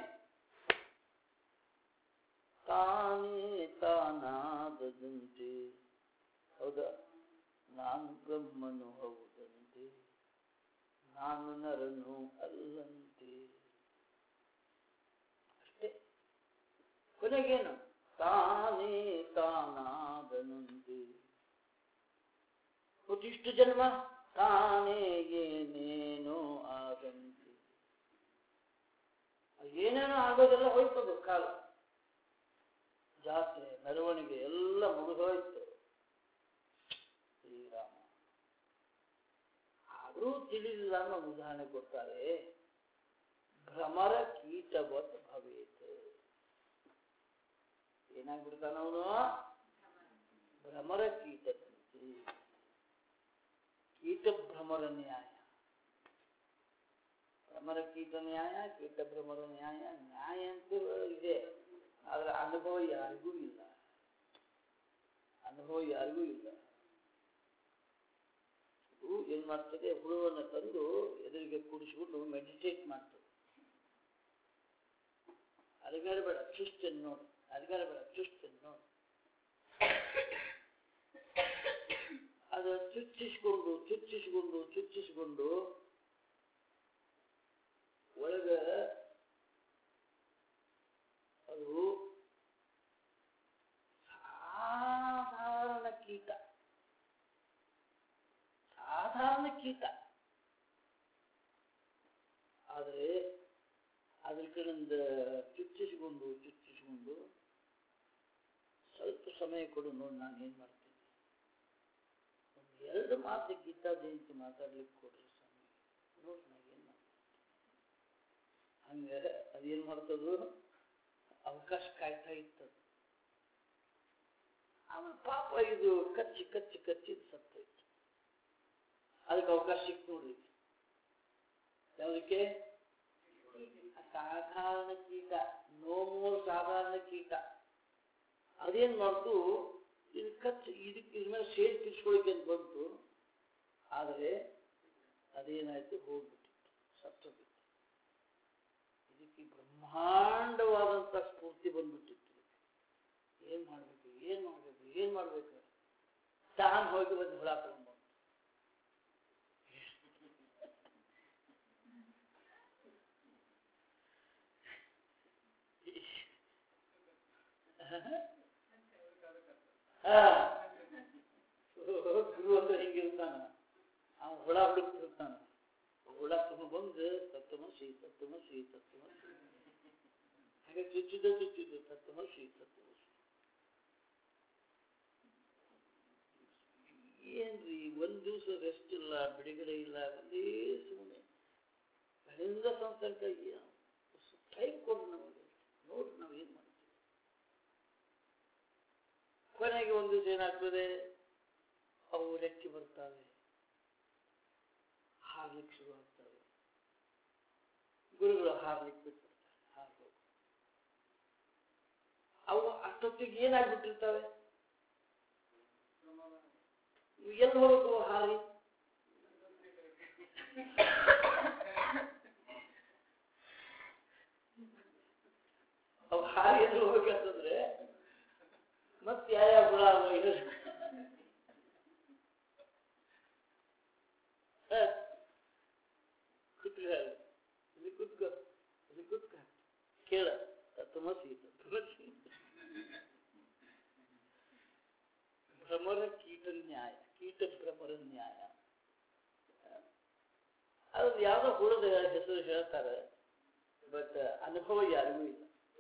ತಾನೇ ತಾನಾದದಂತೆ ಹೌದಾ ನಾನು ಬ್ರಹ್ಮನು ಹೌದಂತೆ ನಾನು ನರನು ಅಲ್ಲಂತೆ ಅಷ್ಟೇ ಕೊನೆಗೇನು ತಾನೇ ತಾನಾದನಂತೆ ಮತ್ತಿಷ್ಟು ಜನ್ಮ ತಾನೇ ಏನೇನೋ ಆಗಂತೆ ಏನೇನೋ ಆಗೋದೆಲ್ಲ ಹೋಯ್ತದು ಕಾಲ ಜಾತ್ರೆ ಮೆರವಣಿಗೆ ಎಲ್ಲ ಮುಗಿದೋಯ್ತು ಶ್ರೀರಾಮ ಆದರೂ ತಿಳಿಲಿಲ್ಲ ಅನ್ನೋ ಉದಾಹರಣೆ ಕೊಡ್ತಾರೆ ಭ್ರಮರ ಕೀಟವತ್ ಭವೇತ್ ಏನಾಗ್ಬಿಡ್ತಾನ ಅವನು ಭ್ರಮರ ಕೀಟದಂತೆ ಕೀಟ ಭ್ರಮರ ನ್ಯಾಯ ಭ್ರಮರ ಕೀಟ ನ್ಯಾಯ ಕೀಟ ಭ್ರಮರ ನ್ಯಾಯ ನ್ಯಾಯ ಅಂತ ಇದೆ ಆದ್ರೆ ಅನುಭವ ಯಾರಿಗೂ ಇಲ್ಲ ಅನುಭವ ಯಾರಿಗೂ ಇಲ್ಲ ಇದು ಏನ್ ಮಾಡ್ತದೆ ಹುಳುವನ್ನು ತಂದು ಎದುರಿಗೆ ಕೂಡಿಸಿಕೊಂಡು ಮೆಡಿಟೇಟ್ ಮಾಡ್ತದೆ ಅರಿಗಾರ ಬೇಡ ಚುಸ್ತೇನೆ ನೋಡು ಅರಿಗಾರ ಬೇಡ ಚುಸ್ತೇನೆ ನೋಡು ಅದು ಚುಚ್ಚಿಸ್ಕೊಂಡು ಚುಚ್ಚಿಸ್ಕೊಂಡು ಚುಚ್ಚಿಸ್ಕೊಂಡು ಒಳಗ ಅದು ಸಾಧಾರಣ ಕೀಟ ಸಾಧಾರಣ ಕೀಟ ಆದರೆ ಅದ್ರ ಕಡೆಯಿಂದ ಚುಚ್ಚಿಸಿಕೊಂಡು ಚುಚ್ಚಿಸಿಕೊಂಡು ಸ್ವಲ್ಪ ಸಮಯ ಕೊಡು ನೋಡಿ ನಾನು ಏನ್ ಮಾಡ್ತೀನಿ ಒಂದು ಎರಡು ಮಾತು ಗೀತಾ ಜಯಂತಿ ಮಾತಾಡ್ಲಿಕ್ಕೆ ಕೊಡ್ರಿ ಸ್ವಾಮಿ ನೋಡಿ ನಾನು ಏನ್ ಮಾಡ್ತೀನಿ ಹಂಗ ಅದೇನ್ ಮಾಡ್ತದು ಅವಕಾಶ ಕಾಯ್ತಾ ಇತ್ತದು ಆಮೇಲೆ ಪಾಪ ಇದು ಕಚ್ಚಿ ಕಚ್ಚಿ ಕಚ್ಚಿ ಸತ್ತೋಯ್ತು ಅದಕ್ಕೆ ಅವಕಾಶ ಸಿಕ್ತು ನೋಡ್ರಿ ಯಾವುದಕ್ಕೆ ಸಾಧಾರಣ ಕೀಟ ನೋವು ಸಾಧಾರಣ ಕೀಟ ಅದೇನ್ ಮಾಡ್ತು ಇದು ಕಚ್ಚಿ ಇದಕ್ಕೆ ಇದ್ರ ಮೇಲೆ ಸೇರಿ ತಿರ್ಸ್ಕೊಳಿಕ್ಕೆ ಅಂತ ಬಂತು ಆದರೆ ಅದೇನಾಯ್ತು ಹೋಗ್ಬಿಟ್ಟಿತ್ತು ಸತ್ತೋಗಿತ್ತು ಇದಕ್ಕೆ ಬ್ರಹ್ಮಾಂಡವಾದಂತ ಸ್ಫೂರ್ತಿ ಬಂದ್ಬಿಟ್ಟಿತ್ತು ಏನ್ ಮಾಡ್ಬೇಕು ಏನ್ ಮಾಡ್ಬೇಕು ಏನ್ ಮಾಡ್ಬೇಕು ತಾನು ಹೋಗಿ ಒಂದು ಹುಳ ತಗೊಂಡ್ಬಂದು ಹಾ ಗುರು ಅಂದ್ರೆ ಹಿಂಗಿರ್ತಾನ ಅವ್ನು ಹುಳ ಹುಡುಕ್ತಿರ್ತಾನೆ ಹುಳ ತುಂಬ ಬಂದು ತತ್ವಮಸಿ ತತ್ವಮಸಿ ತತ್ವಮಸಿ ಹಾಗೆ ಚುಚ್ಚಿದ ಚುಚ್ಚಿದ ತತ್ವಮಸಿ ತತ್ವಮಸಿ ಏನ್ರಿ ಒಂದ್ ದಿವಸ ರೆಸ್ಟ್ ಇಲ್ಲ ಬಿಡುಗಡೆ ಇಲ್ಲ ಒಂದೇ ಸುಮ್ಮನೆ ಬೆಳೆಯಿಂದ ಸಂಸರ್ಗ ಟೈಮ್ ಕೊಡ್ರಿ ನಮಗೆ ನೋಡ್ರಿ ನಾವು ಏನ್ ಮಾಡ್ತೀವಿ ಕೊನೆಗೆ ಒಂದು ದಿವಸ ಏನಾಗ್ತದೆ ಅವು ರೆಕ್ಕೆ ಬರ್ತಾವೆ ಹಾರ್ಲಿಕ್ಕೆ ಶುರು ಆಗ್ತವೆ ಗುರುಗಳು ಹಾರ್ಲಿಕ್ಕೆ ಬಿಟ್ಬಿಡ್ತಾರೆ ಹಾರ್ಬೇಕು ಅವು ಅಷ್ಟೊತ್ತಿಗೆ ಏನಾಗ್ಬಿಟ್ಟಿರ್ತವೆ ನೀವು ಎಲ್ಲಿ ಹೋಗ್ಬೇಕು ಹಾರಿ ಅವು ಹಾರಿ ಎಲ್ಲಿ ಹೋಗ್ಬೇಕಂತಂದ್ರೆ ಮತ್ತೆ ಯಾವ ಗುಣ ಇದು ಹ. ಕೂತ್ಕೊ ಅಲ್ಲಿ. ಇಲ್ಲಿ ಕೂತ್ಕೋ ಇಲ್ಲಿ ಕೂತ್ಕೋ ಕೇಳ ತಮಸಿ ತಮಸಿ ಭ್ರಮರ ಕೀಟ ನ್ಯಾಯ ಕೀಟ ಭ್ರಮರ ನ್ಯಾಯ ಅದು ಯಾವ್ದೋ ಹುಳದ ಹೆಸರು ಹೇಳ್ತಾರೆ ಬಟ್ ಅನುಭವ ಯಾರಿಗೂ ಇಲ್ಲ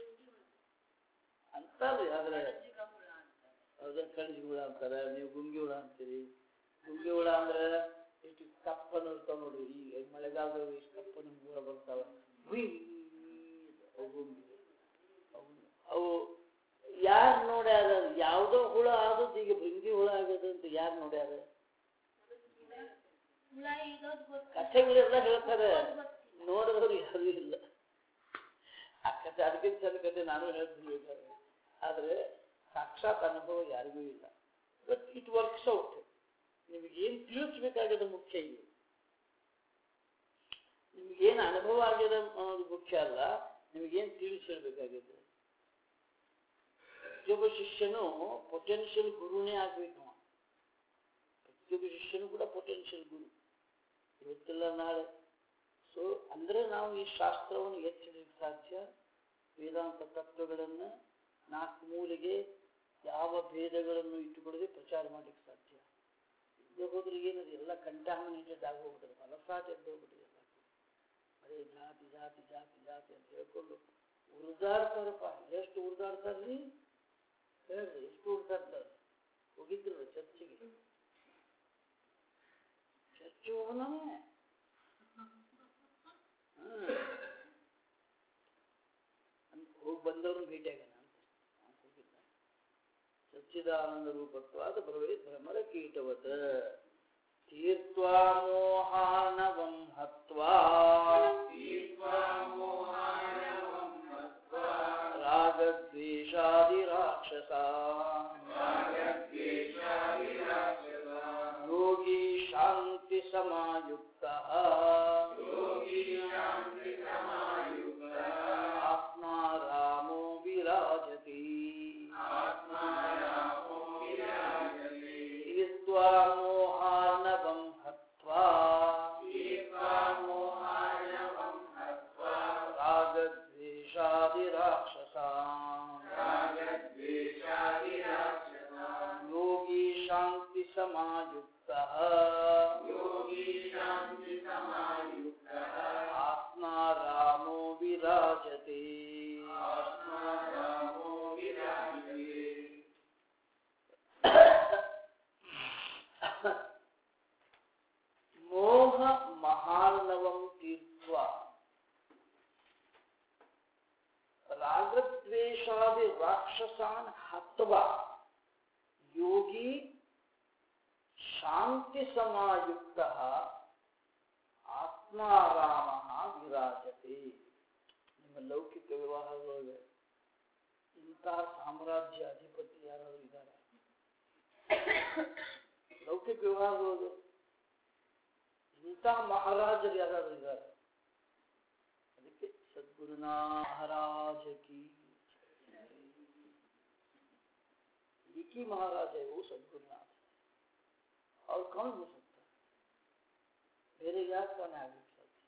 ಅಂತಾರೆ ಆದ್ರೆ ಅದ ಕಣಜಿ ಹುಳ ಅಂತಾರೆ ನೀವು ಗುಂಗಿ ಹುಳ ಅಂತೀರಿ ಗುಂಗಿ ಹುಳ ಅಂದ್ರೆ ಇಷ್ಟು ಕಪ್ಪನ ಇರ್ತಾವ ನೋಡ್ರಿ ಈಗ ಮಳೆಗಾಲದಾಗ ಇಷ್ಟು ಕಪ್ಪನ ಹುಳ ಬರ್ತಾವ ಹುಯ್ ಅವು ಗುಂಗಿ. ಅವು- ಅವು ಯಾರು ನೋಡ್ಯಾರ ಯಾವ್ದೋ ಹುಳ ಆದದ್ದು ಈಗ ಭೃಂಗಿ ಹುಳ ಆಗದ ಅಂತ ಯಾರು ನೋಡ್ಯಾರ ಕಥೆಗಳೆಲ್ಲ ಹೇಳ್ತಾರೆ ನೋಡಿದವರು ಯಾರು ಇಲ್ಲ ಆ ಕಥೆ ಅದಕ್ಕಿಂತ ಸಣ್ಣ ಕಥೆ ನಾನು ಹೇಳ್ತೀನಿ ಬೇಕಾದ್ರೆ ಆದ್ರೆ ಸಾಕ್ಷಾತ್ ಅನುಭವ ಯಾರಿಗೂ ಇಲ್ಲ ಬಟ್ ಇಟ್ ವರ್ಕ್ಸ್ ಔಟ್ ನಿಮಗೇನು ತಿಳಿಸ್ಬೇಕಾಗಿದೆ ಮುಖ್ಯ ಇಲ್ಲಿ ನಿಮಗೇನು ಅನುಭವ ಆಗಿದೆ ಅನ್ನೋದು ಮುಖ್ಯ ಅಲ್ಲ ನಿಮಗೇನು ತಿಳಿಸಿರ್ಬೇಕಾಗಿದೆ ಪ್ರತಿಯೊಬ್ಬ ಶಿಷ್ಯನು ಪೊಟೆನ್ಷಿಯಲ್ ಗುರುನೇ ಆಗ್ಬೇಕು ಅವ. ಪ್ರತಿಯೊಬ್ಬ ಶಿಷ್ಯನು ಕೂಡ ಪೊಟೆನ್ಷಿಯಲ್ ಗುರು ಇವತ್ತಿಲ್ಲ ನಾಳೆ ಸೊ ಅಂದ್ರೆ ನಾವು ಈ ಶಾಸ್ತ್ರವನ್ನು ಎಚ್ಚರಿಕೆ ಸಾಧ್ಯ ವೇದಾಂತ ತತ್ವಗಳನ್ನ ನಾಲ್ಕು ಮೂಲೆಗೆ ಯಾವ ಭೇದಗಳನ್ನು ಇಟ್ಟುಕೊಳ್ಳದೆ ಪ್ರಚಾರ ಮಾಡಲಿಕ್ಕೆ ಸಾಧ್ಯ ಇಲ್ಲೇ ಹೋದ್ರೆ ಏನದು ಎಲ್ಲ ಕಂಟಾಮಿನೇಟೆಡ್ ಆಗೋಗ್ಬಿಟ್ಟದೆ ಮನಸ್ಸಾಟ ಎದ್ದೋಗ್ಬಿಟ್ಟಿದೆ ಎಲ್ಲ. ಬರೀ ಜಾತಿ ಜಾತಿ ಜಾತಿ ಜಾತಿ ಅಂತ ಹೇಳ್ಕೊಂಡು ಉರಿದಾಡ್ತಾರಪ್ಪ ಎಷ್ಟು ಉರಿದಾಡ್ತಾರ್ರಿ ಹೇಳ್ರಿ ಎಷ್ಟು ಉರಿದಾಡ್ತಾರೆ ಹೋಗಿದ್ರು ಚರ್ಚಿಗೆ ಚರ್ಚ್ ಹೋಗೋಣವೇ ಹೋಗಿ ಬಂದವ್ರನ್ನ ಭೇಟಿಯಾಗೋಣ ಅಂತ ನಾನ್ ಹೋಗಿದ್ದೆ. ಸಚ್ಚಿದಾನಂದ ರೂಪತ್ವಾದ ಭವೇತ್ ಭ್ರಮರ ಕೀಟವತ್ ತೀರ್ತ್ವಾ ಮೋಹಾನವಂ ಹತ್ವಾ ರಾಗದ್ವೇಷಾದಿ ರಾಕ್ಷಸ ಯೋಗಿ ಶಾಂತಿ ಸಮಾಯುಕ್ತ ಆತ್ಮಾ ರಾಮೋ ವಿರಾಜತಿ ತೀರ್ತ್ವಾ ಮೋಹಾರ್ಣವಂ ಹತ್ವಾ ರಾಗದ್ವೇಷಾದಿ ರಾಕ್ಷಸ ಯೋಗಿ ಶಾಂತಿ ಸಮಾಯುಕ್ತ ಆತ್ಮಾ ರಾಮೋ ವಿರಾಜತೆ ಮೋಹ ಮಹಾರ್ಣವಂ ತೀರ್ಥ ರಾಗದ್ವೇಷಾದಿ ರಾಕ್ಷಸಾನ್ ಹತ್ವ ಯೋಗಿ ಶಾಂತಿ ಸಮಾಯುಕ್ತ ಆತ್ಮಾರಾಮ ವಿರಾಜತೆ ನಿಮ್ಮ ಲೌಕಿಕ ವಿವಾಹದೊಳಗೆ ಇಂತಹ ಸಾಮ್ರಾಜ್ಯ ಅಧಿಪತಿ ಯಾರಾದರೂ ಇದ್ದಾರೆ ಲೌಕಿಕ ವಿವಾಹದೊಳಗೆ ಇಂತಹ ಮಹಾರಾಜರು ಯಾರಾದರೂ ಇದ್ದಾರೆ ಅದಕ್ಕೆ ಸದ್ಗುರುನಾ ಮಹಾರಾಜ ಕಿ एक ही महाराज है वो सदगुरुनाथ और कौन हो सकता है मेरे याद कौन है आगे चलते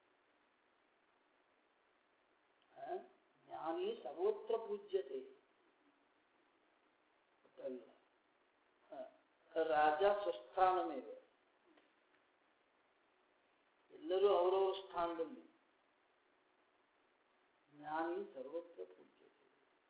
हैं? ज्ञानी सर्वत्र पूज्यते हाँ, राजा स्वस्थान में ಎಲ್ಲರೂ ಅವರವರ ಸ್ಥಾನದಲ್ಲಿ ಜ್ಞಾನಿ ಸರ್ವತ್ರ ಪೂಜ್ಯತೆ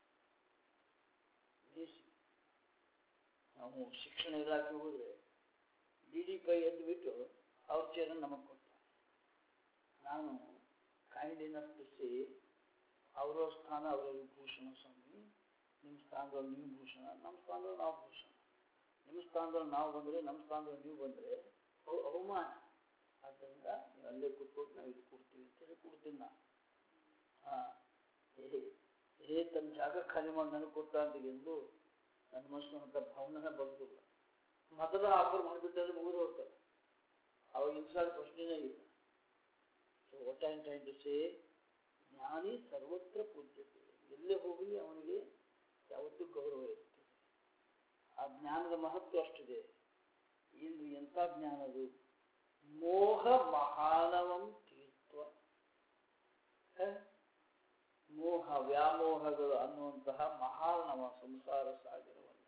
ದೇಸಿ ನಾವು ಶಿಕ್ಷಣ ಇಲಾಖೆ ಹೋದ್ರೆ ಡಿ ಡಿ ಪೈ ಎದ್ದು ಬಿಟ್ಟು ಅವ್ರ ಚೇರ ನಮಗೆ ಕೊಡ್ತಾರೆ ನಾನು ಕೈಂಡ್ ಇನಫ್ ಟು ಸೇ ಅವರ ಸ್ಥಾನ ಅವರಲ್ಲಿ ಭೂಷಣ ಸ್ವಾಮಿ ನಿಮ್ಮ ಸ್ಥಾನದಲ್ಲಿ ನೀವು ಭೂಷಣ ನಮ್ಮ ಸ್ಥಾನದಲ್ಲಿ ನಾವು ಭೂಷಣ ನಿಮ್ಮ ಸ್ಥಾನದಲ್ಲಿ ನಾವು ಬಂದರೆ ನಮ್ಮ ಸ್ಥಾನದಲ್ಲಿ ನೀವು ಬಂದರೆ ಅವು ಅವಮಾನ ಆದ್ದರಿಂದ ನೀವು ಅಲ್ಲೇ ಕೂತ್ಕೊಂಡು ನಾವು ಇಲ್ಲಿ ಕೂಡ್ತೀವಿ ಅಂತೇಳಿ ಕೂಡ್ತೀನಿ ನಾನು ಹಾಂ ಹೇ ಹೇ ತನ್ನ ಜಾಗ ಖಾಲಿ ಮಾಡಿ ನನಗೆ ಕೊಟ್ಟ ಅಂತ ಎಂದು ನನ್ನ ಮನಸ್ಸಿನಂಥ ಭಾವನೆ ಬರೋದಿಲ್ಲ ಮೊದಲ ಆಫರ್ ಮಾಡಿಬಿಟ್ಟರೆ ಮುಗಿದು ಹೋಗ್ತಾರೆ ಅವಾಗ ಇನ್ಸಾಲ್ ಪ್ರಶ್ನೆನೇ ಇಲ್ಲ ಸೊ ಒಟ್ ಆ್ಯಂಡ್ ಟೈಮ್ ಟು ಸೇ ಜ್ಞಾನಿ ಸರ್ವತ್ರ ಪೂಜ್ಯತೆ ಎಲ್ಲೇ ಹೋಗಲಿ ಅವನಿಗೆ ಯಾವತ್ತೂ ಗೌರವ ಇರುತ್ತೆ ಆ ಜ್ಞಾನದ ಮಹತ್ವ ಅಷ್ಟಿದೆ ಏನು ಎಂಥ ಜ್ಞಾನ ಅದು ಮೋಹ ಮಹಾನವಂ ತೀರ್ಥ ಹ? ಮೋಹ ವ್ಯಾಮೋಹಗಳು ಅನ್ನುವಂತಹ ಮಹಾನವ ಸಂಸಾರ ಸಾಗರವನ್ನು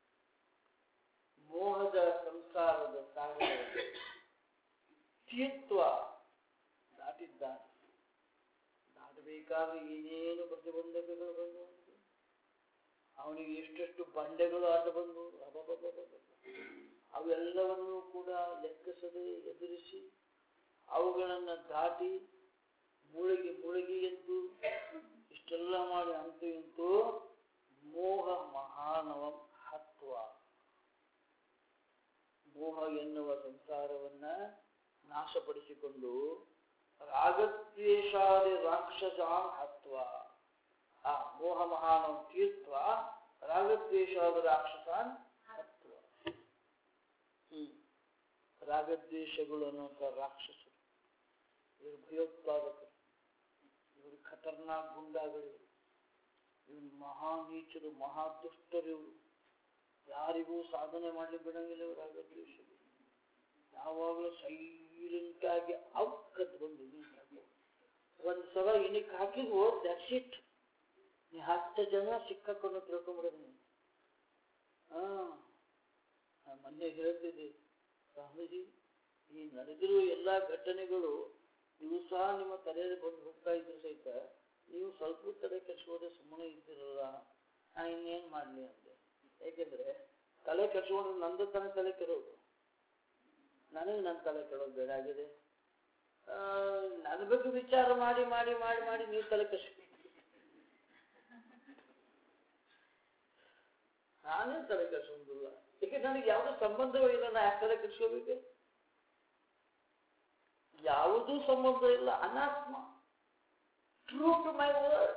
ಮೋಹದ ಸಂಸಾರದ ಸಾಗರವನ್ನು ತೀರ್ಥ ದಾಟಿದ್ದಾನೆ ದಾಟಬೇಕಾದ್ರೆ ಏನೇನು ಪ್ರತಿಬಂಧಕಗಳು ಬಂದು ಅವನಿಗೆ ಎಷ್ಟೆಷ್ಟು ಬಂಡೆಗಳು ಅಡ್ಡ ಬಂದು ಅಬಬಬಬಬ. ಅವೆಲ್ಲವನ್ನೂ ಕೂಡ ಲೆಕ್ಕಿಸದೆ ಎದುರಿಸಿ ಅವುಗಳನ್ನು ದಾಟಿ ಮುಳುಗಿ ಮುಳುಗಿ ಎದ್ದು ಇಷ್ಟೆಲ್ಲ ಮಾಡಿ ಅಂತೂ ಇಂತೂ ಮೋಹ ಮಹಾನವ ಹತ್ವ ಮೋಹ ಎನ್ನುವ ಸಂಸಾರವನ್ನ ನಾಶಪಡಿಸಿಕೊಂಡು ರಾಗದ್ವೇಷಾದಿ ರಾಕ್ಷಸಾನ್ ಹತ್ವ ಆ ಮೋಹ ಮಹಾನವ ತೀರ್ಥ ರಾಗದ್ವೇಷಾದ ರಾಕ್ಷಸಾನ್ ಹತ್ವ ಹ್ಮ್ ರಾಗದ್ವೇಷಗಳು ಅನ್ನುವಂಥ ರಾಕ್ಷಸರು ಇವರು ಭಯೋತ್ಪಾದಕರು ಇವರು ಖತರ್ನಾಕ್ ಗುಂಡಾಗಳು ಇವರು ಮಹಾ ನೀಚರು ಮಹಾ ದುಷ್ಟರು ಇವರು ಯಾರಿಗೂ ಸಾಧನೆ ಮಾಡ್ಲಿಕ್ಕೆ ಬಿಡಂಗಿಲ್ಲ ಇವರು ರಾಗದ್ವೇಷಗಳು ಯಾವಾಗಲೂ ಸೈಲೆಂಟ್ ಆಗಿ ಅವಕ್ಕತ್ ಬಂದು ನಿಂತ್ಕೊಂಡು. ಒಂದ್ ಸಲ ಇನಿಕ್ ಹಾಕಿದ್ವು ದಟ್ಸ್ ಇಟ್ ನೀ ಹತ್ತು ಜನ ಸಿಕ್ಕಾಕೊಂಡು ತಿಳ್ಕೊಂಬಿಡೋದು ನೀನು ಹಾ ನಾನ್ ಮೊನ್ನೆ ಹೇಳ್ತಿದ್ದೆ ಸ್ವಾಮೀಜಿ ಈ ನಡೆದಿರುವ ಎಲ್ಲ ಘಟನೆಗಳು ದಿವಸ ನಿಮ್ಮ ತಲೆಯಲ್ಲಿ ಬಂದು ಹೋಗ್ತಾ ಇದ್ರು ಸಹಿತ ನೀವು ಸ್ವಲ್ಪ ತಲೆ ಕೆಡ್ಸ್ಕೋದೆ ಸುಮ್ಮನೆ ಇದ್ದಿರಲ್ಲ ನಾ ಇನ್ನೇನ್ ಮಾಡ್ಲಿ ಅಂದೆ ಏಕೆಂದ್ರೆ ತಲೆ ಕೆಡ್ಸ್ಕೊಂಡ್ರೆ ನಂದು ತಾನೇ ತಲೆ ಕೆಡೋದು ನನಗೆ ನನ್ನ ತಲೆ ಕೆಡೋದು ಬೇಡ ಆಗಿದೆ ಆ, ನನ್ನ ಬಗ್ಗೆ ವಿಚಾರ ಮಾಡಿ ಮಾಡಿ ಮಾಡಿ ಮಾಡಿ ನೀವು ತಲೆ ಕೆಡ್ಸ್ ನಾನೇ ತಲೆ ಕೆಡ್ಸೋದಿಲ್ಲ ಏಕೆ ನನಗೆ ಯಾವುದೂ ಸಂಬಂಧವೇ ಇಲ್ಲ ನಾ ಯಾಕೆ ತಲೆ ಕೆಡ್ಸ್ಕೋಬೇಕು ಯಾವುದೂ ಸಂಬಂಧ ಇಲ್ಲ ಅನಾತ್ಮ ಟ್ರೂ ಟು ಮೈ ವರ್ಡ್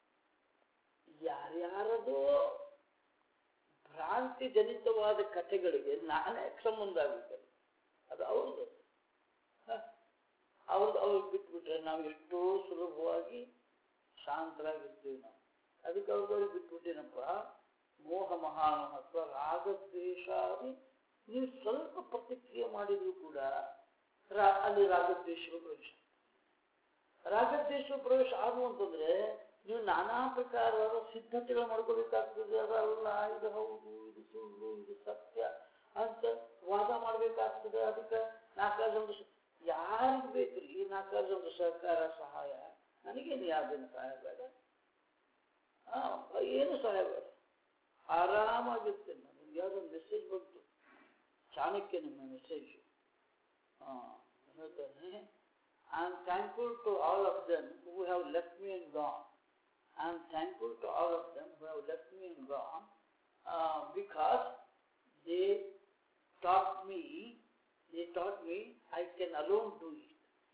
ಯಾರ್ಯಾರದೋ ಭ್ರಾಂತಿ ಜನಿತವಾದ ಕಥೆಗಳಿಗೆ ನಾನೇ ಸಂಬಂಧ ಆಗುತ್ತೇನೆ ಅದು ಅವ್ರದ್ದು ಅವ್ರದ್ದು ಅವ್ರಿಗೆ ಬಿಟ್ಬಿಟ್ರೆ ನಾವು ಎಷ್ಟೋ ಸುಲಭವಾಗಿ ಶಾಂತರಾಗಿರ್ತೀವಿ ನಾವು ಅದಕ್ಕೆ ಅವ್ರಿಗೆ ಬಿಟ್ಬಿಟ್ಟೇನಪ್ಪ ಮೋಹ ಮಹಾಮಹತ್ವ ರಾಗದ್ವೇಷಾದಿ ನೀವು ಸ್ವಲ್ಪ ಪ್ರತಿಕ್ರಿಯೆ ಮಾಡಿದ್ರು ಕೂಡ ರಾ- ಅಲ್ಲಿ ರಾಗದ್ವೇಷಗಳು ಪ್ರವೇಶ ರಾಗದ್ವೇಷ ಪ್ರವೇಶ ಆದವು ಅಂತಂದ್ರೆ ನೀವು ನಾನಾ ಪ್ರಕಾರವಾದ ಸಿದ್ಧತೆಗಳು ಮಾಡ್ಕೋಬೇಕಾಗ್ತದೆ ಅದಲ್ಲ ಇದು ಹೌದು ಇದು ಸುಳ್ಳು ಇದು ಸತ್ಯ ಅಂತ ವಾದ ಮಾಡ್ಬೇಕಾಗ್ತದೆ ಅದಕ್ಕೆ ನಾಲ್ಕಾರು ಜನರು ಯಾರಿಗೆ ಬೇಕ್ರಿ ಈ ನಾಲ್ಕಾರು ಜನರು ಸಹಕಾರ ಸಹಾಯ ನನಗೇನು ಯಾವ್ದೇನು ಸಹಾಯ ಬೇಡ ಹಾ ಏನು ಸಹಾಯ ಬೇಡ ಆರಾಮಾಗಿರ್ತೇನೆ ನನಗೆ ಯಾವುದೋ ಮೆಸೇಜ್ ಬಂತು ಚಾಣಕ್ಯ ನಿಮ್ಮ ಮೆಸೇಜ್ ಹೇಳ್ತಾನೆ I am thankful to all of them who have left me and gone I am thankful to all of them who have left me and gone because they taught me, they taught me I can alone do it.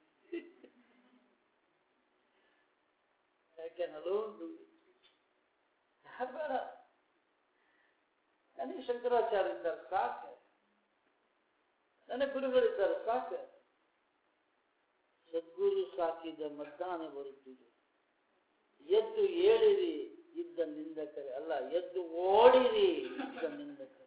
I can alone do it. ಯಾರು ಬೇಡ ನನಗೆ ಶಂಕರಾಚಾರ್ಯ ಇದ್ದಾರೆ ಸಾಕು ನನಗೆ ಗುರುಗಳಿದ್ದಾರೆ ಸಾಕು ಸದ್ಗುರು ಸಾಕಿದ ಮದ್ದಾನೆ ಬರುತ್ತಿದೆ ಎದ್ದು ಏಳಿರಿ ಇದ್ದ ನಿಂದಕರೆ ಅಲ್ಲ ಎದ್ದು ಓಡಿರಿ ಇದ್ದ ನಿಂದಕರೆ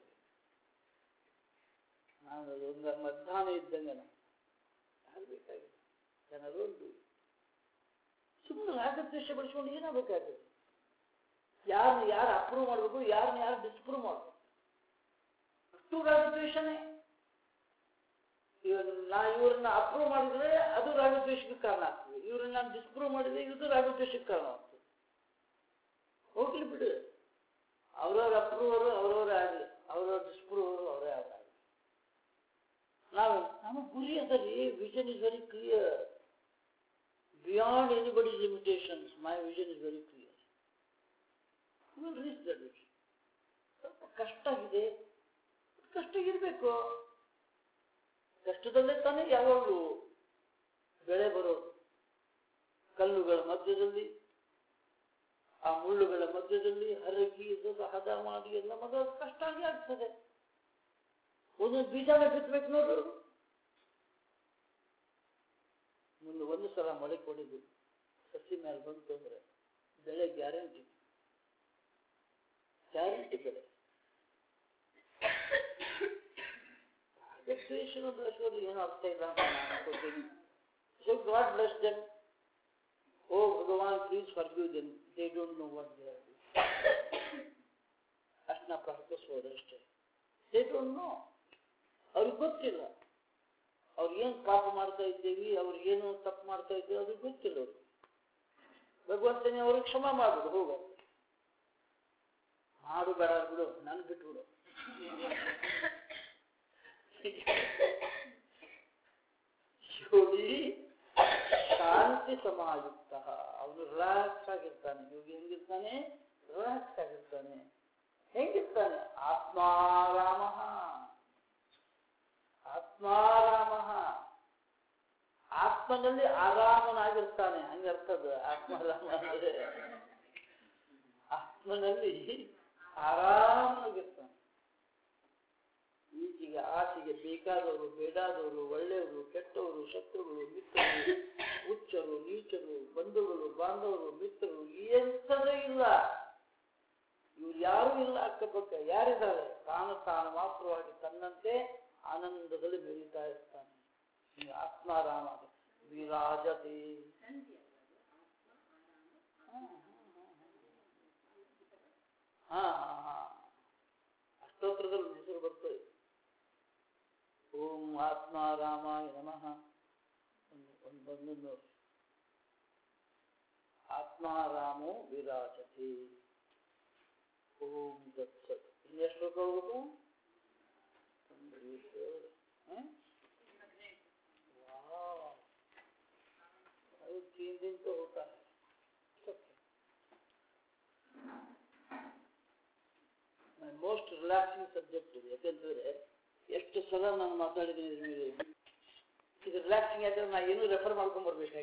ನಾನು ಒಂದು ಮಧ್ಯಾಹ್ನ ಇದ್ದಂಗೆ ನಾನು ಯಾರು ಬೇಕಾಗಿದೆ ಜನರು ಒಂದು ಸುಮ್ಮನೆ ರಾಗದ್ವೇಷ ಬಳಸ್ಕೊಂಡು ಏನಾಗಬೇಕಾಗಿದೆ ಯಾರನ್ನ ಯಾರು ಅಪ್ರೂವ್ ಮಾಡಬೇಕು ಯಾರನ್ನ ಯಾರು ಡಿಸ್ಪ್ರೂವ್ ಮಾಡಬೇಕು ಅಷ್ಟು ರಾಗದ್ವೇಷನೇ ಇವಾಗ ನಾ ಇವ್ರನ್ನ ಅಪ್ರೂವ್ ಮಾಡಿದ್ರೆ ಅದು ರಾಗ ರಾಗದ್ವೇಷಕ್ಕೆ ಕಾರಣ ಆಗ್ತದೆ ಇವ್ರನ್ನ ನಾನು ಡಿಸ್ಪ್ರೂವ್ ಮಾಡಿದ್ರೆ ಇದು ರಾಗದ್ವೇಷಕ್ಕೆ ಕಾರಣ ಆಗ್ತದೆ ಹೋಗ್ಲಿ ಬಿಡು ಅವ್ರವ್ರ ಅಪ್ರೂವರು ಅವ್ರವ್ರೇ ಆಗಲಿ ಅವ್ರವ್ರ ಡಿಸ್ಪ್ರೂವರು ಅವರೇ ಆಗಲಿ ನಾವು ನಮ್ಮ ಗುರಿ ಅದರಿ vision is very clear beyond anybody's limitations my vision is very clear will reach that vision ಸ್ವಲ್ಪ ಕಷ್ಟ ಇದೆ ಕಷ್ಟ ಇರಬೇಕು ಕಷ್ಟದಲ್ಲೇ ತಾನೇ ಯಾವಾಗಲೂ ಬೆಳೆ ಬರೋದು ಕಲ್ಲುಗಳ ಮಧ್ಯದಲ್ಲಿ ಆ ಮುಳ್ಳುಗಳ ಮಧ್ಯದಲ್ಲಿ ಹರಗಿ ಸ್ವಲ್ಪ ಹದ ಮಾಡಿ ಎಲ್ಲ ಮಗ ಕಷ್ಟ ಆಗಿ ಆಗ್ತದೆ ಒಂದೊಂದು ಬೀಜನ ಬಿತ್ತಬೇಕು ನೋಡು ಮುಂದೆ ಒಂದು ಸಲ ಮಳೆ ಕೊಡಿದ್ದು ಸಸಿ ಮೇಲೆ ಬಂತು ಅಂದ್ರೆ ಬೆಳೆ ಗ್ಯಾರಂಟಿ ಗ್ಯಾರಂಟಿ ಬೆಳೆ ದ್ವೇಷನ ಬೆಳೆಸೋದು ಏನು ಅರ್ಥ ಇಲ್ಲ ಅಂತ ನಾನು ಅನ್ಕೋತೀನಿ ಸೊ ಗಾಡ್ ಬ್ಲೆಸ್ ದೆಮ್ ಓ ಭಗವಾನ್ please forgive them they don't know what they are ಅಷ್ಟು ನಾ ಪ್ರಾರ್ಥಿಸ್ಬೋದಷ್ಟೇ ದೇ ಡೋಂಟ್ ನೋ ಅವ್ರಿಗೆ ಗೊತ್ತಿಲ್ಲ ಅವ್ರು ಏನು ಪಾಪ ಮಾಡ್ತಾ ಇದ್ದೀವಿ ಅವ್ರು ಏನು ತಪ್ಪು ಮಾಡ್ತಾ ಇದ್ದೀವಿ ಅವ್ರಿಗೆ ಗೊತ್ತಿಲ್ಲ ಅವ್ರಿಗೆ ಭಗವಂತನೇ ಅವ್ರಿಗೆ ಕ್ಷಮ ಮಾಡ್ಬಿಡು ಹೋಗ ಮಾಡು ಬೇಡ ಬಿಡು ನನ್ ಬಿಟ್ಬಿಡು ಯೋಗಿ ಶಾಂತಿ ಸಮಾಯುಕ್ತ ಅವನು ರಿಲ್ಯಾಕ್ಸ್ ಆಗಿರ್ತಾನೆ ಯೋಗಿ ಹೆಂಗಿರ್ತಾನೆ ರಿಲ್ಯಾಕ್ಸ್ ಆಗಿರ್ತಾನೆ ಹೆಂಗಿರ್ತಾನೆ ಆತ್ಮಾರಾಮ ಆತ್ಮಾರಾಮ ಆತ್ಮನಲ್ಲಿ ಆರಾಮನಾಗಿರ್ತಾನೆ ಹಂಗರ್ತದ ಆತ್ಮಾರಾಮ ಅಂದ್ರೆ ಆತ್ಮನಲ್ಲಿ ಆರಾಮನಾಗಿರ್ತಾನೆ ಈಚೆಗೆ ಆಚೆಗೆ ಬೇಕಾದವರು ಬೇಡಾದವರು ಒಳ್ಳೆಯವರು ಕೆಟ್ಟವರು ಶತ್ರುಗಳು ಮಿತ್ರರು ಹುಚ್ಚರು ನೀಚರು ಬಂಧುಗಳು ಬಾಂಧವರು ಮಿತ್ರರು ಎಂಥದೂ ಇಲ್ಲ ಇವ್ರು ಯಾರೂ ಇಲ್ಲ ಅಕ್ಕಪಕ್ಕ ಯಾರಿದ್ದಾರೆ ತಾನು ತಾನು ಮಾತ್ರವಾಗಿ ತನ್ನಂತೆ ಆನಂದದಲ್ಲಿ ಮೆರೀತಾ ಇರ್ತಾನೆ ಈ ಆತ್ಮಾರಾಮ ವಿರಾಜತೆ ಹಾ ಹಾ ಹಾ ಅಷ್ಟೋತ್ರದಲ್ಲಿ ಹೆಸರು ಬರ್ತದೆ ಓಂ ಆತ್ಮಾರಾಮಾಯ ನಮಃ ಒಂದು ಒಂದು ಬಂದು ನೋಡಿ ಆತ್ಮಾರಾಮೋ ವಿರಾಜತೆ ಓಂ ದತ್ಸತ್ ಇನ್ನು ಎಷ್ಟು ಶ್ಲೋಕ ಹೋಗ್ಬೇಕು ಅದು तीन दिन तो होता है ಮೋಸ್ಟ್ ರಿಲ್ಯಾಕ್ಸಿಂಗ್ ಸಬ್ಜೆಕ್ಟ್ ಇದು ಯಾಕಂತಂದ್ರೆ ಎಷ್ಟು ಸಲ ನಾನು ಮಾತಾಡಿದ್ದೀನಿ ಇದ್ರ ಮೇಲೆ ಇದು ರಿಲ್ಯಾಕ್ಸಿಂಗ್ ಯಾಕಂದ್ರೆ ನಾ ಏನು ರೆಫರ್ ಮಾಡ್ಕೊಂಡ್ ಬರ್ಬೇಕು